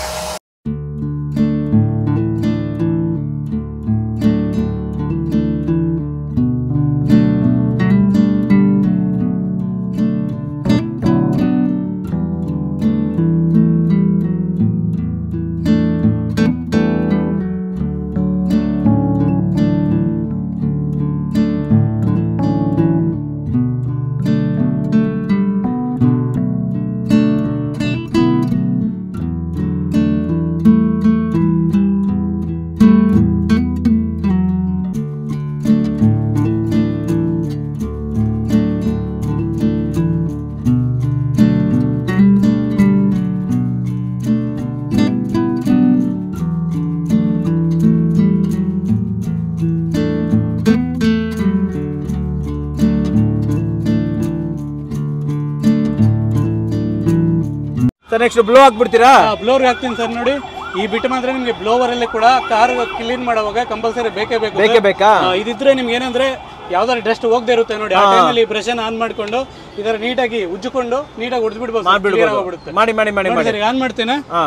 ಸರ್ ನೆಕ್ಸ್ಟ್ ಬ್ಲೋ ಹಾಕ್ಬಿಡ್ತೀರಾ ಬ್ಲೋರ್ ಹಾಕ್ತೀನಿ ಸರ್ ನೋಡಿ ಈ ಬಿಟ್ಟು ಮಾತ್ರ ನಿಮ್ಗೆ ಬ್ಲೋವರ್ ಅಲ್ಲಿ ಕೂಡ ಕಾರ್ ಕ್ಲೀನ್ ಮಾಡುವಾಗ ಕಂಪಲ್ಸರಿ ಬೇಕೇ ಬೇಕು sir. ಬೇಕೇ ಬೇಕಾ ಆ, ಇದಿದ್ರೆ ನಿಮ್ಗೆ ಏನಂದ್ರೆ ಯಾವ್ದಾದ್ರು ಡಸ್ಟ್ ಹೋಗದೆ ಇರುತ್ತೆ ನೋಡಿ ಆ ಟೈಮಲ್ಲಿ ಬ್ರಷ್ ಆನ್ ಮಾಡ್ಕೊಂಡು ಇದರ ನೀಟಾಗಿ ಉಜ್ಜಿಕೊಂಡು ನೀಟಾಗಿ ಹೊಡೆದು ಬಿಡ್ಬೋದು sir. Clear ಮಾಡ್ಬಿಡ್ಬೋದು ಆಗ್ಬಿಡುತ್ತೆ ಮಾಡಿ ಮಾಡಿ ಮಾಡಿ ನೋಡಿ ಮಾಡಿ ಸರ್ ಆನ್ ಮಾಡ್ತೇನೆ ಹಾ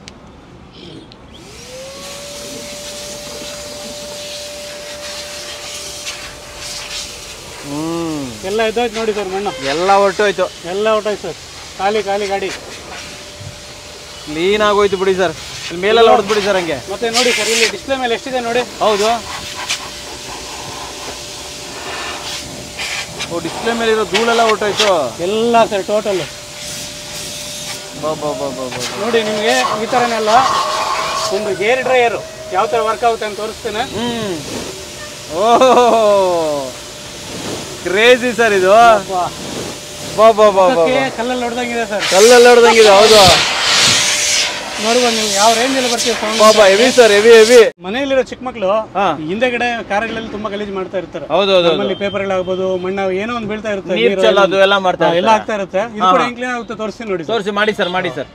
ಹ್ಮ್ ಎಲ್ಲ ಇದ್ದೋಯ್ತು ನೋಡಿ ಸರ್ ಮಣ್ಣು ಎಲ್ಲ ಹೊರಟೋಯ್ತು ಎಲ್ಲ ಹೊಟ್ಟೋಯ್ತು ಸರ್ ಖಾಲಿ ಖಾಲಿ ಗಾಡಿ ಕ್ಲೀನ್ ಆಗೋಯ್ತು ಬಿಡಿ ಸರ್ ಇಲ್ಲಿ ಮೇಲೆಲ್ಲ ಹೊಡೆದ್ ಬಿಡಿ ಸರ್ ಹಂಗೆ ಮತ್ತೆ ನೋಡಿ ಸರ್ ಇಲ್ಲಿ ಡಿಸ್ಪ್ಲೇ ಮೇಲೆ ಎಷ್ಟಿದೆ ನೋಡಿ ಹೌದು ಓ ಡಿಸ್ಪ್ಲೇ ಮೇಲೆ ಇರೋ ಧೂಳೆಲ್ಲ ಹೊರಟೋಯ್ತು ಎಲ್ಲ ಸರ್ ಟೋಟಲ್ ಬಾ ಬಾ ಬಾ ಬಾ ಬಾ ನೋಡಿ ನಿಮಗೆ ಈ ಥರನೆಲ್ಲ ಒಂದು ಹೇರ್ ಡ್ರೈಯರು ಯಾವ ಥರ ವರ್ಕ್ ಆಗುತ್ತೆ ಅಂತ ತೋರಿಸ್ತೇನೆ ಹ್ಮ್ ಓ ಕ್ರೇಜಿ ಸರ್ ಇದು ಬಾ ಬಾ ಬಾ ಬಾ ಪಕ್ಕಕ್ಕೆ ಕಲ್ಲಲ್ಲಿ ಹೊಡೆದಂಗಿದೆ ಸರ್ ಕಲ್ಲೆಲ್ಲ ಹೊಡೆದಂಗಿದೆ ಹೌದು ನೋಡ್ಬೋದು ನೀವು ಯಾವ ರೇಂಜ್ ಅಲ್ಲಿ ಬರ್ತೀವಿ sound. ಬಾಬಾ ಹೆವಿ ಸರ್ ಹೆವಿ ಹೆವಿ ಮನೆಯಲ್ಲಿರೋ ಚಿಕ್ಕ ಮಕ್ಕಳು ಹಾ. ಹಿಂದೆಗಡೆ ಕಾರ್ಗಳಲ್ಲಿ ತುಂಬಾ ಗಲೀಜು ಮಾಡ್ತಾ ಇರ್ತಾರೆ ಹೌದು ಹೌದು ನಮ್ಮಲ್ಲಿ ಪೇಪರ್ಗಳಾಗ್ಬೋದು ಮಣ್ಣ ಏನೋ ಒಂದು ಬೀಳ್ತಾ ಇರುತ್ತೆ ನೀರ್ ನೀರು ಚೆಲ್ಲೋದು ಎಲ್ಲ ಮಾಡ್ತಾ ಎಲ್ಲ ಆಗ್ತಾ ಇರುತ್ತೆ ಇದು ಕೂಡ ಹೆಂಗ್ ಕ್ಲೀನ್ ಆಗುತ್ತೆ ತೋರಿಸ್ತೀನಿ ನೋಡಿ ತೋರಿಸಿ ಮಾಡಿ ಸರ್ ಮಾಡಿ sir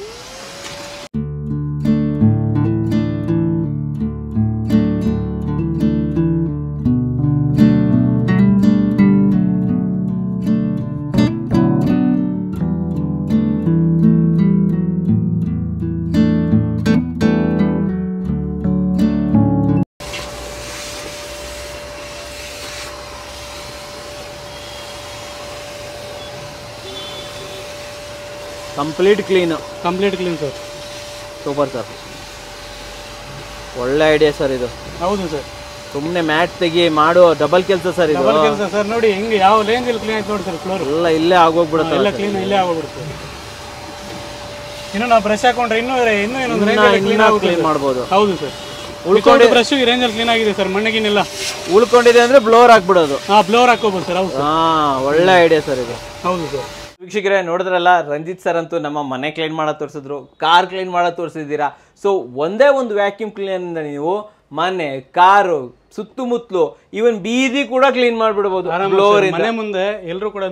complete clean complete clean sir super sir ಒಳ್ಳೆ ಐಡಿಯಾ ಸರ್ ಇದು ಹೌದು ಸರ್ ಸುಮ್ಮನೆ ಮ್ಯಾಟ್ ತೆಗಿ ಮಾಡೋ ಡಬಲ್ ಕೆಲಸ ಸರ್ ಇದು ಡಬಲ್ ಕೆಲಸ ಸರ್ ನೋಡಿ ಹೆಂಗೆ ಯಾವ ರೇಂಜ್ ಅಲ್ಲಿ ಕ್ಲೀನ್ ಆಯ್ತು ನೋಡಿ ಸರ್ ಫ್ಲೋರ್ ಎಲ್ಲ ಇಲ್ಲೇ ಆಗೋಗ್ಬಿಡುತ್ತೆ ಎಲ್ಲ ಕ್ಲೀನ್ ಇಲ್ಲೇ ಆಗೋಗ್ಬಿಡುತ್ತೆ ಇನ್ನು ನಾವು ಬ್ರಷ್ ಹಾಕೊಂಡ್ರೆ ಇನ್ನೂ ಇನ್ನೂ ಏನೊಂದು ರೇಂಜ್ ಅಲ್ಲಿ ಕ್ಲೀನ್ ಆಗುತ್ತೆ ಕ್ಲೀನ್ ಮಾಡ್ಬೋದು ಹೌದು ಸರ್ ಉಳ್ಕೊಂಡು ಬ್ರಷ್ ಈ ರೇಂಜ್ ಅಲ್ಲಿ ಕ್ಲೀನ್ ಆಗಿದೆ ಸರ್ ಮಣ್ಣಿಗಿನಿಲ್ಲ ಉಳ್ಕೊಂಡಿದೆ ಅಂದ್ರೆ ಬ್ಲೋರ್ ಹಾಕ್ಬಿಡೋದು ಹಾ ಬ್ಲೋರ್ ಹಾಕೋಬೋದು ಸರ್ ಹೌದು ಹಾ ಒಳ್ಳೆ ಐಡಿಯಾ ಸರ್ ಇದು ಹೌದು ಸರ್ ವೀಕ್ಷಕರೇ ನೋಡಿದ್ರಲ್ಲ ರಂಜಿತ್ ಸರ್ ಅಂತೂ ನಮ್ಮ ಮನೆ ಕ್ಲೀನ್ ಮಾಡೋದು ತೋರಿಸಿದ್ರು ಕಾರ್ ಕ್ಲೀನ್ ಮಾಡೋದು ತೋರಿಸಿದ್ದೀರಾ ಸೊ ಒಂದೇ ಒಂದು ವ್ಯಾಕ್ಯೂಮ್ ಕ್ಲೀನಿಂದ ನೀವು ಮನೆ ಕಾರು ಸುತ್ತಮುತ್ತಲು ಈವನ್ ಬೀದಿ ಕೂಡ ಕ್ಲೀನ್ ಮಾಡ್ಬಿಡ್ಬೋದು ಬ್ಲೋರ್ ಮನೆ ಮುಂದೆ ಎಲ್ಲರೂ ಕೂಡ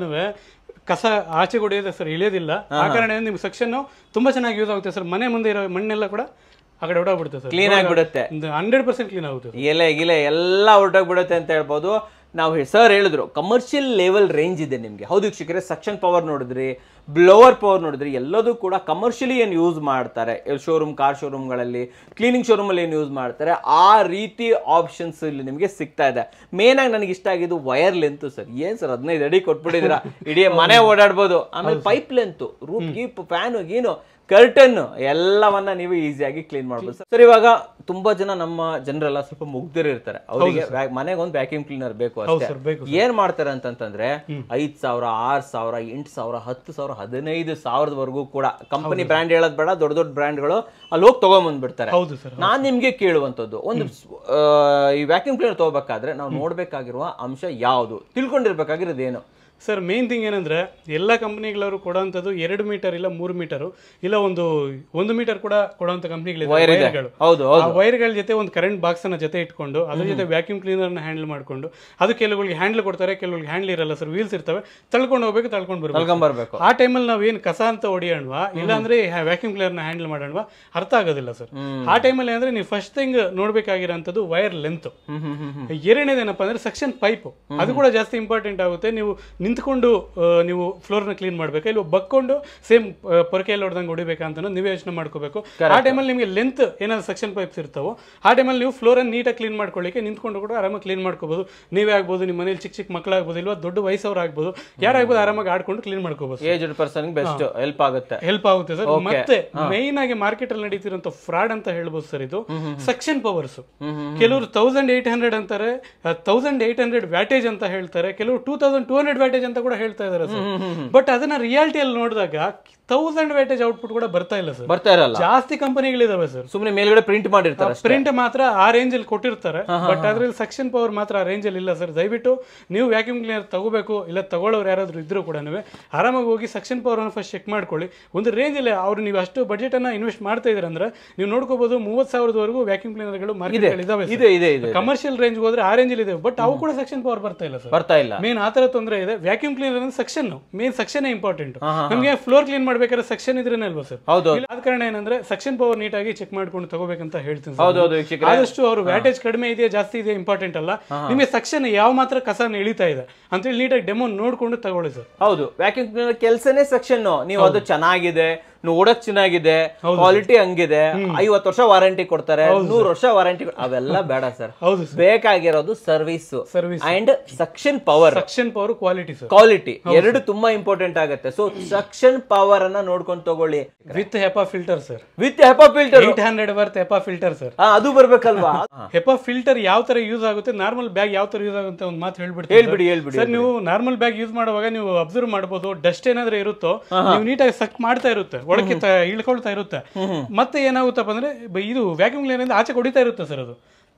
ಕಸ ಆಚೆ ಹೊಡೆಯೋದು ಸರ್ ಇಳಿಯೋದಿಲ್ಲ ಆ ಕಾರಣ ನಿಮ್ಗೆ ಸೆಕ್ಷನ್ ತುಂಬಾ ಚೆನ್ನಾಗಿ ಯೂಸ್ ಆಗುತ್ತೆ ಸರ್ ಮನೆ ಮುಂದೆ ಇರೋ ಮಣ್ಣೆಲ್ಲ ಕೂಡ ಆ ಕಡೆ ಹೊಡೋಗ್ಬಿಡುತ್ತೆ ಸರ್ ಕ್ಲೀನ್ ಆಗಿಬಿಡುತ್ತೆ ಹಂಡ್ರೆಡ್ ಪರ್ಸೆಂಟ್ ಕ್ಲೀನ್ ಆಗುತ್ತೆ ಎಲೆ ಗಿಲೆ ಎಲ್ಲ ಹೊರಟೋಗ್ಬಿಡುತ್ತೆ ಅಂತ ಹೇಳ್ಬೋದು ನಾವು ಸರ್ ಹೇಳಿದ್ರು ಕಮರ್ಷಿಯಲ್ ಲೆವೆಲ್ ರೇಂಜ್ ಇದೆ ನಿಮಗೆ ಹೌದು ವೀಕ್ಷಕರೇ ಸಕ್ಷನ್ ಪವರ್ ನೋಡಿದ್ರಿ ಬ್ಲೋವರ್ ಪವರ್ ನೋಡಿದ್ರಿ ಎಲ್ಲದೂ ಕೂಡ ಕಮರ್ಷಿಯಲಿ ಏನು ಯೂಸ್ ಮಾಡ್ತಾರೆ ಶೋರೂಮ್ ಕಾರ್ ಶೋರೂಮ್ಗಳಲ್ಲಿ ಕ್ಲೀನಿಂಗ್ ಶೋರೂಮಲ್ಲಿ ಏನು ಯೂಸ್ ಮಾಡ್ತಾರೆ ಆ ರೀತಿ ಆಪ್ಷನ್ಸ್ ಇಲ್ಲಿ ನಿಮಗೆ ಸಿಗ್ತಾ ಇದೆ ಮೇನ್ ಆಗಿ ನನಗೆ ಇಷ್ಟ ಆಗಿದ್ದು ವೈರ್ ಲೆಂತ್ ಸರ್ ಏನ್ ಸರ್ ಹದಿನೈದು ಅಡಿ ಕೊಟ್ಬಿಟ್ಟಿದ್ದೀರಾ ಇಡೀ ಮನೆ ಓಡಾಡ್ಬೋದು ಆಮೇಲೆ ಪೈಪ್ ಲೆಂತ್ ರೂಪ್ ಗೀಪ್ ಫ್ಯಾನ್ ಏನು ಕರ್ಟನ್ ಎಲ್ಲವನ್ನ ನೀವು ಈಸಿಯಾಗಿ ಕ್ಲೀನ್ ಮಾಡ್ಬೋದು ಸರ್ ಇವಾಗ ತುಂಬಾ ಜನ ನಮ್ಮ ಜನರೆಲ್ಲ ಸ್ವಲ್ಪ ಮುಗ್ದಿರಿರ್ತಾರೆ ಅವರಿಗೆ ಮನೆಗೆ ಒಂದು ವ್ಯಾಕ್ಯೂಮ್ ಕ್ಲೀನರ್ ಬೇಕು ಅಷ್ಟೇ ಸರ್ ಬೇಕು ಏನ್ ಮಾಡ್ತಾರೆ ಅಂತಂತಂದ್ರೆ ಐದ್ ಸಾವಿರ ಆರ್ ಸಾವಿರ ಎಂಟು ಸಾವಿರ ಹತ್ತು ಸಾವಿರ ಹದಿನೈದು ಸಾವಿರದವರೆಗೂ ಕೂಡ ಕಂಪನಿ ಬ್ರ್ಯಾಂಡ್ ಹೇಳೋದ್ ಬೇಡ ದೊಡ್ಡ ದೊಡ್ಡ ಬ್ರ್ಯಾಂಡ್ಗಳು ಅಲ್ಲಿ ಹೋಗಿ ತಗೊಂಬಂದ್ಬಿಡ್ತಾರೆ ಹೌದು ಸರ್ ನಾನ್ ನಿಮ್ಗೆ ಕೇಳುವಂತದ್ದು ಒಂದು ಆ, ಈ ವ್ಯಾಕ್ಯೂಮ್ ಕ್ಲೀನರ್ ತಗೋಬೇಕಾದ್ರೆ ನಾವು ನೋಡ್ಬೇಕಾಗಿರುವ ಅಂಶ ಯಾವುದು ತಿಳ್ಕೊಂಡಿರ್ಬೇಕಾಗಿರೋದು ಏನು ಸರ್ ಮೇನ್ ಥಿಂಗ್ ಏನಂದ್ರೆ ಎಲ್ಲ ಕಂಪ್ನಿಗಳವರು ಕೊಡೋಂಥದ್ದು ಎರಡು ಮೀಟರ್ ಇಲ್ಲ ಮೂರು ಮೀಟರು ಇಲ್ಲ ಒಂದು ಒಂದು ಮೀಟರ್ ಕೂಡ ಕೊಡುವಂಥ ಕಂಪ್ನಿಗಳಿದೆ ವೈರ್ಗಳು ಹೌದು ಆ ವೈರ್ಗಳ ಜೊತೆ ಒಂದು ಕರೆಂಟ್ ಬಾಕ್ಸ್ ಅನ್ನ ಜೊತೆ ಇಟ್ಕೊಂಡು ಅದ್ರ ಜೊತೆ ವ್ಯಾಕ್ಯೂಮ್ ಕ್ಲೀನರ್ ನ ಹ್ಯಾಂಡಲ್ ಮಾಡ್ಕೊಂಡು ಅದು ಕೆಲವುಗಳಿಗೆ ಹ್ಯಾಂಡಲ್ ಕೊಡ್ತಾರೆ ಕೆಲವುಗಳಿಗೆ ಹ್ಯಾಂಡಲ್ ಇರಲ್ಲ ಸರ್ ವೀಲ್ಸ್ ಇರ್ತವೆ ತಳ್ಕೊಂಡು ಹೋಗ್ಬೇಕು ತಳ್ಕೊಂಡು ಬರ್ಬೇಕು ತಗೊಂಬರ್ಬೇಕು ಆ ಟೈಮಲ್ಲಿ ನಾವು ಏನು ಕಸ ಅಂತ ಹೊಡಿಯೋಣವಾ ಇಲ್ಲಾಂದ್ರೆ ವ್ಯಾಕ್ಯೂಮ್ ಕ್ಲೀನರ್ ನ ಹ್ಯಾಂಡಲ್ ಮಾಡೋಣವಾ ಅರ್ಥ ಆಗೋದಿಲ್ಲ ಸರ್ ಆ ಟೈಮಲ್ಲಿ ಅಂದ್ರೆ ನೀವು ಫಸ್ಟ್ ಥಿಂಗ್ ನೋಡ್ಬೇಕಾಗಿರೋಂಥದ್ದು wire length hmm hmm hmm hmm ಎರಡನೇದೇನಪ್ಪ ಅಂದ್ರೆ ಸೆಕ್ಷನ್ ಪೈಪ್ ಅದು ಕೂಡ ಜಾಸ್ತಿ ಇಂಪಾರ್ಟೆಂಟ್ ಆಗುತ್ತೆ ನೀವು ನಿಂತ್ಕೊಂಡು ಆ, ನೀವು ಫ್ಲೋರ್ ನ ಕ್ಲೀನ್ ಮಾಡ್ಬೇಕಾ ಇಲ್ಲ ಬಕ್ಕೊಂಡು ಸೇಮ್ ಪೊರಕೆಯಲ್ಲಿ ಹೊಡೆದಂಗೆ ಹೊಡಿಬೇಕಾ ಅಂತ ನೀವೇ ಯೋಚನೆ ಮಾಡ್ಕೋಬೇಕು ಆ ಟೈಮಲ್ಲಿ ನಿಮಗೆ ಲೆಂತ್ ಏನಾದ್ರು ಸೆಕ್ಷನ್ ಪೈಪ್ಸ್ ಇರ್ತಾವೋ ಆ ಟೈಮಲ್ಲಿ ನೀವು ಫ್ಲೋರ್ ಅನ್ನು ನೀಟಾಗಿ ಕ್ಲೀನ್ ಮಾಡ್ಕೊಳ್ಳಿಕ್ಕೆ ನಿಂತ್ಕೊಂಡು ಕೂಡ ಆರಾಮಾಗಿ ಕ್ಲೀನ್ ಮಾಡ್ಕೋಬಹುದು ನೀವೇ ಆಗ್ಬೋದು ನಿಮ್ಮ ಮನೇಲಿ ಚಿಕ್ಕ ಚಿಕ್ಕ ಮಕ್ಕಳಾಗ್ಬೋದು ಇಲ್ವಾ ದೊಡ್ಡ ವಯಸ್ಸವ್ರು ಆಗ್ಬೋದು ಯಾರಾಗ್ಬೋದು ಆರಾಮಾಗಿ ಆಡ್ಕೊಂಡು ಕ್ಲೀನ್ ಮಾಡ್ಕೋಬಹುದು ಏಜ್ಡ್ ಪರ್ಸನ್ ಬೆಸ್ಟ್ ಹೆಲ್ಪ್ ಆಗುತ್ತೆ ಹೆಲ್ಪ್ ಆಗುತ್ತೆ ಸರ್ ಮತ್ತೆ ಮೈನ್ ಆಗಿ ಮಾರ್ಕೆಟ್ ಅಲ್ಲಿ ನಡೀತಿರೋಂಥ ಫ್ರಾಡ್ ಅಂತ ಹೇಳ್ಬೋದು ಸರ್ ಇದು ಸೆಕ್ಷನ್ ಪವರ್ಸ್ ಕೆಲವರು ತೌಸಂಡ್ ಏಟ್ ಹಂಡ್ರೆಡ್ ಅಂತಾರೆ ತೌಸಂಡ್ ಏಟ್ ಹಂಡ್ರೆಡ್ ವ್ಯಾಟೇಜ್ ಅಂತ ಹೇಳ್ತಾರೆ ಕೆಲವರು two thousand two hundred wattage ಅಂತ ಕೂಡ ಹೇಳ್ತಾ ಇದಾರೆ ಸರ್ ಬಟ್ ಅದನ್ನ ರಿಯಾಲಿಟಿಯಲ್ಲಿ ನೋಡಿದಾಗ ತೌಸಂಡ್ ವ್ಯಾಟೇಜ್ ಔಟ್ಪುಟ್ ಕೂಡ ಬರ್ತಾ ಇಲ್ಲ ಸರ್ ಬರ್ತಾ ಇರಲ್ಲ ಜಾಸ್ತಿ ಕಂಪನಿಗಳಿದಾವೆ ಸರ್ ಸುಮ್ನೆ ಮೇಲ್ಗಡೆ ಪ್ರಿಂಟ್ ಮಾಡಿರ್ತಾರೆ ಅಷ್ಟೇ. ಪ್ರಿಂಟ್ ಮಾತ್ರ ಆ ರೇಂಜ್ ಅಲ್ಲಿ ಕೊಟ್ಟಿರ್ತಾರೆ ಬಟ್ ಅದ್ರಲ್ಲಿ ಸೆಕ್ಷನ್ ಪವರ್ ಮಾತ್ರ ಆ ರೇಂಜ್ ಅಲ್ಲಿ ಇಲ್ಲ ಸರ್ ದಯವಿಟ್ಟು ನೀವು ವ್ಯಾಕ್ಯೂಮ್ ಕ್ಲೀನರ್ ತಗೋಬೇಕು ಇಲ್ಲ ತಗೊಳ್ಳೋರು ಯಾರಾದ್ರೂ ಇದ್ರು ಕೂಡ ಆರಾಮಾಗಿ ಹೋಗಿ ಸೆಕ್ಷನ್ ಪವರ್ ಅನ್ನು ಫಸ್ಟ್ ಚೆಕ್ ಮಾಡ್ಕೊಳ್ಳಿ ಒಂದು ರೇಂಜ್ ಅಲ್ಲಿ ಅವ್ರು ನೀವು ಅಷ್ಟು ಬಜೆಟ್ ಅನ್ನ ಇನ್ವೆಸ್ಟ್ ಮಾಡ್ತಾ ಇದ್ರೆ ಅಂದ್ರೆ ನೀವು ನೋಡ್ಕೋಬಹುದು ಮೂವತ್ ಸಾವಿರದವರೆಗೂ ವ್ಯಾಕ್ಯೂಮ್ ಕ್ಲೀನರ್ಗಳು ಮಾರ್ಕೆಟ್ ಇದಾವೆ ಇದೆ ಇದೆ ಇದೆ ಕಮರ್ಷಿಯಲ್ ರೇಂಜ್ ಹೋದ್ರೆ ಆ ರೇಂಜ್ ಅಲ್ಲಿ ಇದೆ ಬಟ್ ಅವು ಕೂಡ ಸೆಕ್ಷನ್ ಪವರ್ ಬರ್ತಾ ಇಲ್ಲ ಸರ್ ಬರ್ತಾ ಇಲ್ಲ ಮೇನ್ ಆತರ ತೊಂದರೆ ಇದೆ ವ್ಯಾಕ್ಯೂಮ್ ಕ್ಲೀನರ್ ಅಂದ್ರೆ ಸೆಕ್ಷನ್ ಮೇನ್ ಸೆಕ್ಷನ್ ಇಂಪಾರ್ಟೆಂಟ್ ನಮಗೆ ಫ್ಲೋರ್ ಕ್ಲೀನ್ ಮಾಡ್ಬೇಕಾದ್ರೆ ಸೆಕ್ಷನ್ ಇದ್ರೇನೆ ಅಲ್ವಾ ಸರ್ ಹೌದು ಆದ ಕಾರಣ ಏನಂದ್ರೆ ಸೆಕ್ಷನ್ ಪವರ್ ನೀಟಾಗಿ ಚೆಕ್ ಮಾಡ್ಕೊಂಡು ತಗೋಬೇಕಂತ ಹೇಳ್ತೀನಿ sir. ಹೌದು ಹೌದು ವೀಕ್ಷಕರೇ ಆದಷ್ಟು ಅವರು ವ್ಯಾಟೇಜ್ ಕಡಿಮೆ ಇದೆಯಾ ಜಾಸ್ತಿ ಇದೆಯಾ ಇಂಪಾರ್ಟೆಂಟ್ ಅಲ್ಲ ನಿಮಗೆ ಸೆಕ್ಷನ್ ಯಾವ ಮಾತ್ರ ಕಸನ ಇಳಿತಾ ಇದೆ ಅಂತೇಳಿ ನೀಟಾಗಿ ಡೆಮೋ ನೋಡ್ಕೊಂಡು ತಗೊಳ್ಳಿ ಸರ್ ಹೌದು ವ್ಯಾಕ್ಯೂಮ್ ಕ್ಲೀನರ್ ಕೆಲಸನೇ ಸೆಕ್ಷನ್ ನೀವು ಅದು ಚೆನ್ನಾಗಿದೆ ನೋಡಕ್ ಚೆನ್ನಾಗಿದೆ ಕ್ವಾಲಿಟಿ ಹಂಗಿದೆ ಐವತ್ತು ವರ್ಷ ವಾರಂಟಿ ಕೊಡ್ತಾರೆ ನೂರು ವರ್ಷ ವಾರಂಟಿ ಅವೆಲ್ಲ ಬೇಡ ಸರ್ ಹೌದು ಬೇಕಾಗಿರೋದು service service and suction power suction power quality sir quality ಎರಡು ತುಂಬಾ ಇಂಪಾರ್ಟೆಂಟ್ ಆಗುತ್ತೆ ಸೊ ಸಕ್ಷನ್ ಪವರ್ ಅನ್ನ ನೋಡ್ಕೊಂಡು ತಗೊಳ್ಳಿ with HEPA filter sir with HEPA filter eight hundred worth HEPA filter sir ಅದು ಬರ್ಬೇಕಲ್ವಾ ಹೆಪಾ ಫಿಲ್ಟರ್ ಯಾವ ತರ ಯೂಸ್ ಆಗುತ್ತೆ ನಾರ್ಮಲ್ ಬ್ಯಾಗ್ ಯಾವ ತರ ಯೂಸ್ ಆಗುತ್ತೆ ಒಂದು ಮಾತು ಹೇಳ್ಬಿಡ್ತೀನಿ ಹೇಳ್ಬಿಡಿ ಹೇಳ್ಬಿಡಿ ಸರ್ ನೀವು ನಾರ್ಮಲ್ ಬ್ಯಾಗ್ ಯೂಸ್ ಮಾಡುವಾಗ ನೀವು ಅಬ್ಸರ್ವ್ ಮಾಡಬಹುದು ಡಸ್ಟ್ ಏನಾದ್ರೂ ಇರುತ್ತೋ ನೀವು ನೀಟಾಗಿ ಸಕ್ ಮಾಡ್ತಾ ಇರುತ್ತೆ ಒಳಕ್ಕೆ ತ- ಇಳ್ಕೊಳ್ತಾ ಇರುತ್ತೆ ಮತ್ತೆ ಏನಾಗುತ್ತಪ್ಪ ಅಂದ್ರೆ ಬ- ಇದು ವ್ಯಾಕ್ಯೂಮ್ ಕ್ಲೀನರ್ ಆಚೆ ಹೊಡಿತಾ ಇರುತ್ತೆ ಸರ್ ಅದು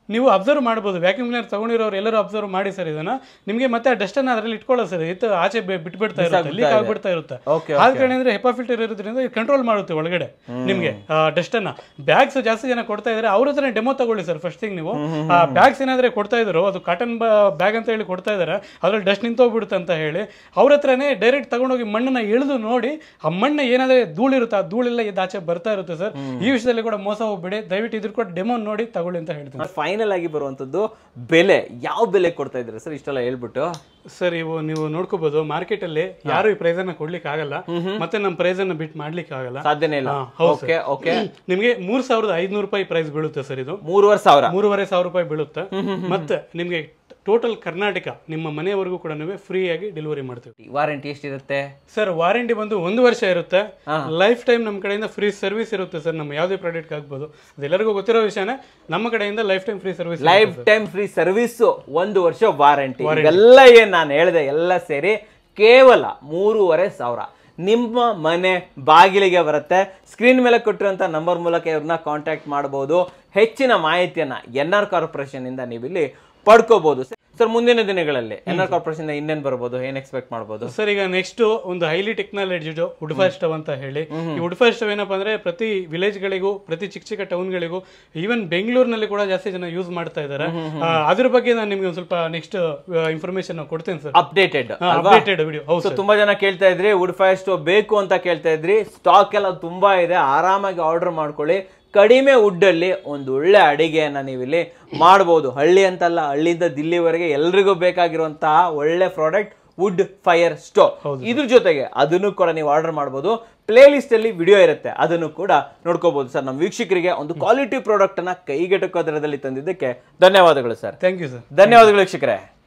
ನೀವು ಅಬ್ಸರ್ವ್ ಮಾಡ್ಬೋದು ವ್ಯಾಕ್ಯೂಮ್ ಕ್ಲೀನರ್ ತಗೊಂಡಿರೋರು ಎಲ್ಲರೂ ಅಬ್ಸರ್ವ್ ಮಾಡಿ ಸರ್ ಇದನ್ನ ನಿಮಗೆ ಮತ್ತೆ ಆ ಡಸ್ಟ್ ಅನ್ನ ಅದರಲ್ಲಿ ಇಟ್ಕೊಳ್ಳೋ ಸರ್ ಇತ್ತು ಆಚೆ ಬೆ- ಬಿಟ್ಬಿಡ್ತಾ ಇರುತ್ತೆ ಲೀಕ್ ಆಗ್ಬಿಡ್ತಾ ಇರುತ್ತೆ Okay, ಆದ ಕಾರಣ ಅಂದ್ರೆ ಹೆಪಾ ಫಿಲ್ಟರ್ ಇರೋದ್ರಿಂದ ಇದು ಕಂಟ್ರೋಲ್ ಮಾಡುತ್ತೆ ಒಳಗಡೆ ನಿಮಗೆ ಡಸ್ಟ್ ಅನ್ನ ಬ್ಯಾಗ್ಸ್ ಜಾಸ್ತಿ ಜನ ಕೊಡ್ತಾ ಇದ್ದಾರೆ ಅವ್ರ ಹತ್ರ ಡೆಮೋ ತಗೊಳ್ಳಿ ಸರ್ ಫಸ್ಟ್ ಥಿಂಗ್ ನೀವು ಆ ಬ್ಯಾಗ್ಸ್ ಏನಾದ್ರೆ ಕೊಡ್ತಾ ಇದ್ರು ಅದು ಕಾಟನ್ ಬ್ಯಾಗ್ ಅಂತ ಹೇಳಿ ಕೊಡ್ತಾ ಇದ್ದಾರೆ ಅದ್ರಲ್ಲಿ ಡಸ್ಟ್ ನಿಂತೋಗ್ಬಿಡುತ್ತೆ ಅಂತ ಹೇಳಿ ಅವ್ರ ಹತ್ರನೇ ಡೈರೆಕ್ಟ್ ತಗೊಂಡೋಗಿ ಮಣ್ಣನ್ನ ಎಳೆದು ನೋಡಿ ಆ ಮಣ್ಣು ಏನಾದ್ರೆ ಧೂಳಿರುತ್ತೆ ಆ ಧೂಳೆಲ್ಲ ಇದು ಆಚೆ ಬರ್ತಾ ಇರುತ್ತೆ ಸರ್ ಈ ವಿಷಯದಲ್ಲಿ ಕೂಡ ಮೋಸ ಹೋಗ್ಬೇಡಿ ದಯವಿಟ್ಟು ಇದ್ರ ಕೂಡ ಡೆಮೋ ನೋಡಿ ತಗೊಳ್ಳಿ ಅಂತ ಹೇಳ್ತೀನಿ ಫೈನಲ್ ಆಗಿ ಬರುವಂತದ್ದು ಬೆಲೆ ಯಾವ ಬೆಲೆ ಕೊಡ್ತಾ ಇದ್ದೀರಾ ಸರ್ ಇಷ್ಟೆಲ್ಲ ಹೇಳ್ಬಿಟ್ಟು ಸರ್ ಇವು ನೀವು ನೋಡ್ಕೋಬಹುದು ಮಾರ್ಕೆಟ್ ಅಲ್ಲಿ ಯಾರು ಈ ಪ್ರೈಸ್ ಅನ್ನ ಕೊಡ್ಲಿಕ್ಕೆ ಆಗಲ್ಲ ಮತ್ತೆ ನಮ್ಮ ಪ್ರೈಸ್ ಅನ್ನ ಬಿಟ್ ಮಾಡ್ಲಿಕ್ಕೆ ಆಗಲ್ಲ ಸಾಧ್ಯನೇ ಇಲ್ಲ ಹಾ, ಹೌದು ಓಕೆ ಓಕೆ ನಿಮಗೆ ಮೂರ್ ಸಾವಿರದ ಐದ್ನೂರು ರೂಪಾಯಿ ಪ್ರೈಸ್ ಬೀಳುತ್ತೆ ಸರ್ ಇದು ಮೂರುವರೆ ಸಾವಿರ ಮೂರುವರೆ ಸಾವಿರ ರೂಪಾಯಿ ಬೀಳುತ್ತೆ ಮತ್ತೆ ನಿಮಗೆ ಟೋಟಲ್ ಕರ್ನಾಟಕ ನಿಮ್ಮ ಮನೆಯವರೆಗೂ ಕೂಡ ಫ್ರೀ ಆಗಿ ಡೆಲಿವರಿ ಮಾಡ್ತೀವಿ ವಾರಂಟಿ ಎಷ್ಟಿರುತ್ತೆ ಸರ್ ವಾರಂಟಿ ಬಂದು ಒಂದು ವರ್ಷ ಇರುತ್ತೆ ಲೈಫ್ ಟೈಮ್ ನಮ್ಮ ಕಡೆಯಿಂದ ಫ್ರೀ ಸರ್ವಿಸ್ ಇರುತ್ತೆ ಸರ್ ನಮ್ಮ ಯಾವುದೇ ಪ್ರಾಡಕ್ಟ್ ಆಗ್ಬೋದು ಅದೆಲ್ಲರಿಗೂ ಗೊತ್ತಿರೋ ವಿಷಯನೇ ನಮ್ಮ ಕಡೆಯಿಂದ lifetime free service lifetime free service ಒಂದು ವರ್ಷ ವಾರಂಟಿ ಎಲ್ಲ ಏನ್ ನಾನು ಹೇಳಿದೆ ಎಲ್ಲ ಸೇರಿ ಕೇವಲ ಮೂರುವರೆ ಸಾವಿರ ನಿಮ್ಮ ಮನೆ ಬಾಗಿಲಿಗೆ ಬರುತ್ತೆ ಸ್ಕ್ರೀನ್ ಮೇಲೆ ಕೊಟ್ಟಿರುವಂಥ ನಂಬರ್ ಮೂಲಕ ಇವ್ರನ್ನ ಕಾಂಟ್ಯಾಕ್ಟ್ ಮಾಡಬಹುದು ಹೆಚ್ಚಿನ ಮಾಹಿತಿಯನ್ನ ಎನ್ ಆರ್ ಕಾರ್ಪೊರೇಷನ್ ಇಂದ ನೀವು ಇಲ್ಲಿ ಪಡ್ಕೋಬಹುದು ಸರ್ ಮುಂದಿನ ದಿನಗಳಲ್ಲಿ ಎನ್ ಆರ್ ಕಾರ್ಪೊರೇಷನ್ ಇನ್ನೇನ್ ಬರ್ಬೋದು ಏನ್ ಎಕ್ಸ್ಪೆಕ್ಟ್ ಮಾಡ್ಬೋದು ಸರ್ ಈಗ ನೆಕ್ಸ್ಟ್ ಒಂದು highly technology wood fire stove ಅಂತ ಹೇಳಿ ಈ ವುಡ್ ಫೈರ್ ಸ್ಟವ್ ಏನಪ್ಪಾ ಅಂದ್ರೆ ಪ್ರತಿ ವಿಲೇಜ್ ಗಳಿಗೂ ಪ್ರತಿ ಚಿಕ್ಕ ಚಿಕ್ಕ ಟೌನ್ ಗಳಿಗೂ ಈವನ್ ಬೆಂಗಳೂರಿನಲ್ಲಿ ಕೂಡ ಜಾಸ್ತಿ ಜನ ಯೂಸ್ ಮಾಡ್ತಾ ಇದ್ದಾರೆ ಆ, ಅದ್ರ ಬಗ್ಗೆ ನಾನು ನಿಮ್ಗೆ ಒಂದು ಸ್ವಲ್ಪ ನೆಕ್ಸ್ಟ್ ಇನ್ಫಾರ್ಮೇಶನ್ ಕೊಡ್ತೇನೆ ಸರ್ ಅಪ್ಡೇಟೆಡ್ ಅಪ್ಡೇಟೆಡ್ ವಿಡಿಯೋ ಹೌದು ಸೊ ತುಂಬಾ ಜನ ಕೇಳ್ತಾ ಇದ್ರಿ ವುಡ್ ಫೈರ್ ಸ್ಟೋವ್ ಬೇಕು ಅಂತ ಕೇಳ್ತಾ ಇದ್ರಿ ಸ್ಟಾಕ್ ಎಲ್ಲ ತುಂಬಾ ಇದೆ ಆರಾಮಾಗಿ ಆರ್ಡರ್ ಮಾಡ್ಕೊಳ್ಳಿ ಕಡಿಮೆ wood ಅಲ್ಲಿ ಒಂದು ಒಳ್ಳೆ ಅಡಿಗೆಯನ್ನ ನೀವು ಇಲ್ಲಿ ಮಾಡಬಹುದು ಹಳ್ಳಿ ಅಂತಲ್ಲ ಹಳ್ಳಿಯಿಂದ ದಿಲ್ಲಿವರೆಗೆ ಎಲ್ರಿಗೂ ಬೇಕಾಗಿರುವಂತಹ ಒಳ್ಳೆ ಪ್ರಾಡಕ್ಟ್ ವುಡ್ ಫೈರ್ ಸ್ಟೋವ್ ಇದ್ರ ಜೊತೆಗೆ ಅದನ್ನು ಕೂಡ ನೀವು ಆರ್ಡರ್ ಮಾಡಬಹುದು ಪ್ಲೇ ಲಿಸ್ಟ್ ಅಲ್ಲಿ ವಿಡಿಯೋ ಇರುತ್ತೆ ಅದನ್ನು ಕೂಡ ನೋಡ್ಕೋಬಹುದು ಸರ್ ನಮ್ಮ ವೀಕ್ಷಕರಿಗೆ ಒಂದು ಕ್ವಾಲಿಟಿ ಪ್ರಾಡಕ್ಟ್ ಅನ್ನ ಕೈಗೆಟಕೋ ದರದಲ್ಲಿ ತಂದಿದ್ದಕ್ಕೆ ಧನ್ಯವಾದಗಳು ಸರ್ ಥ್ಯಾಂಕ್ ಯು ಸರ್ ಧನ್ಯವಾದಗಳು ವೀಕ್ಷಕರೇ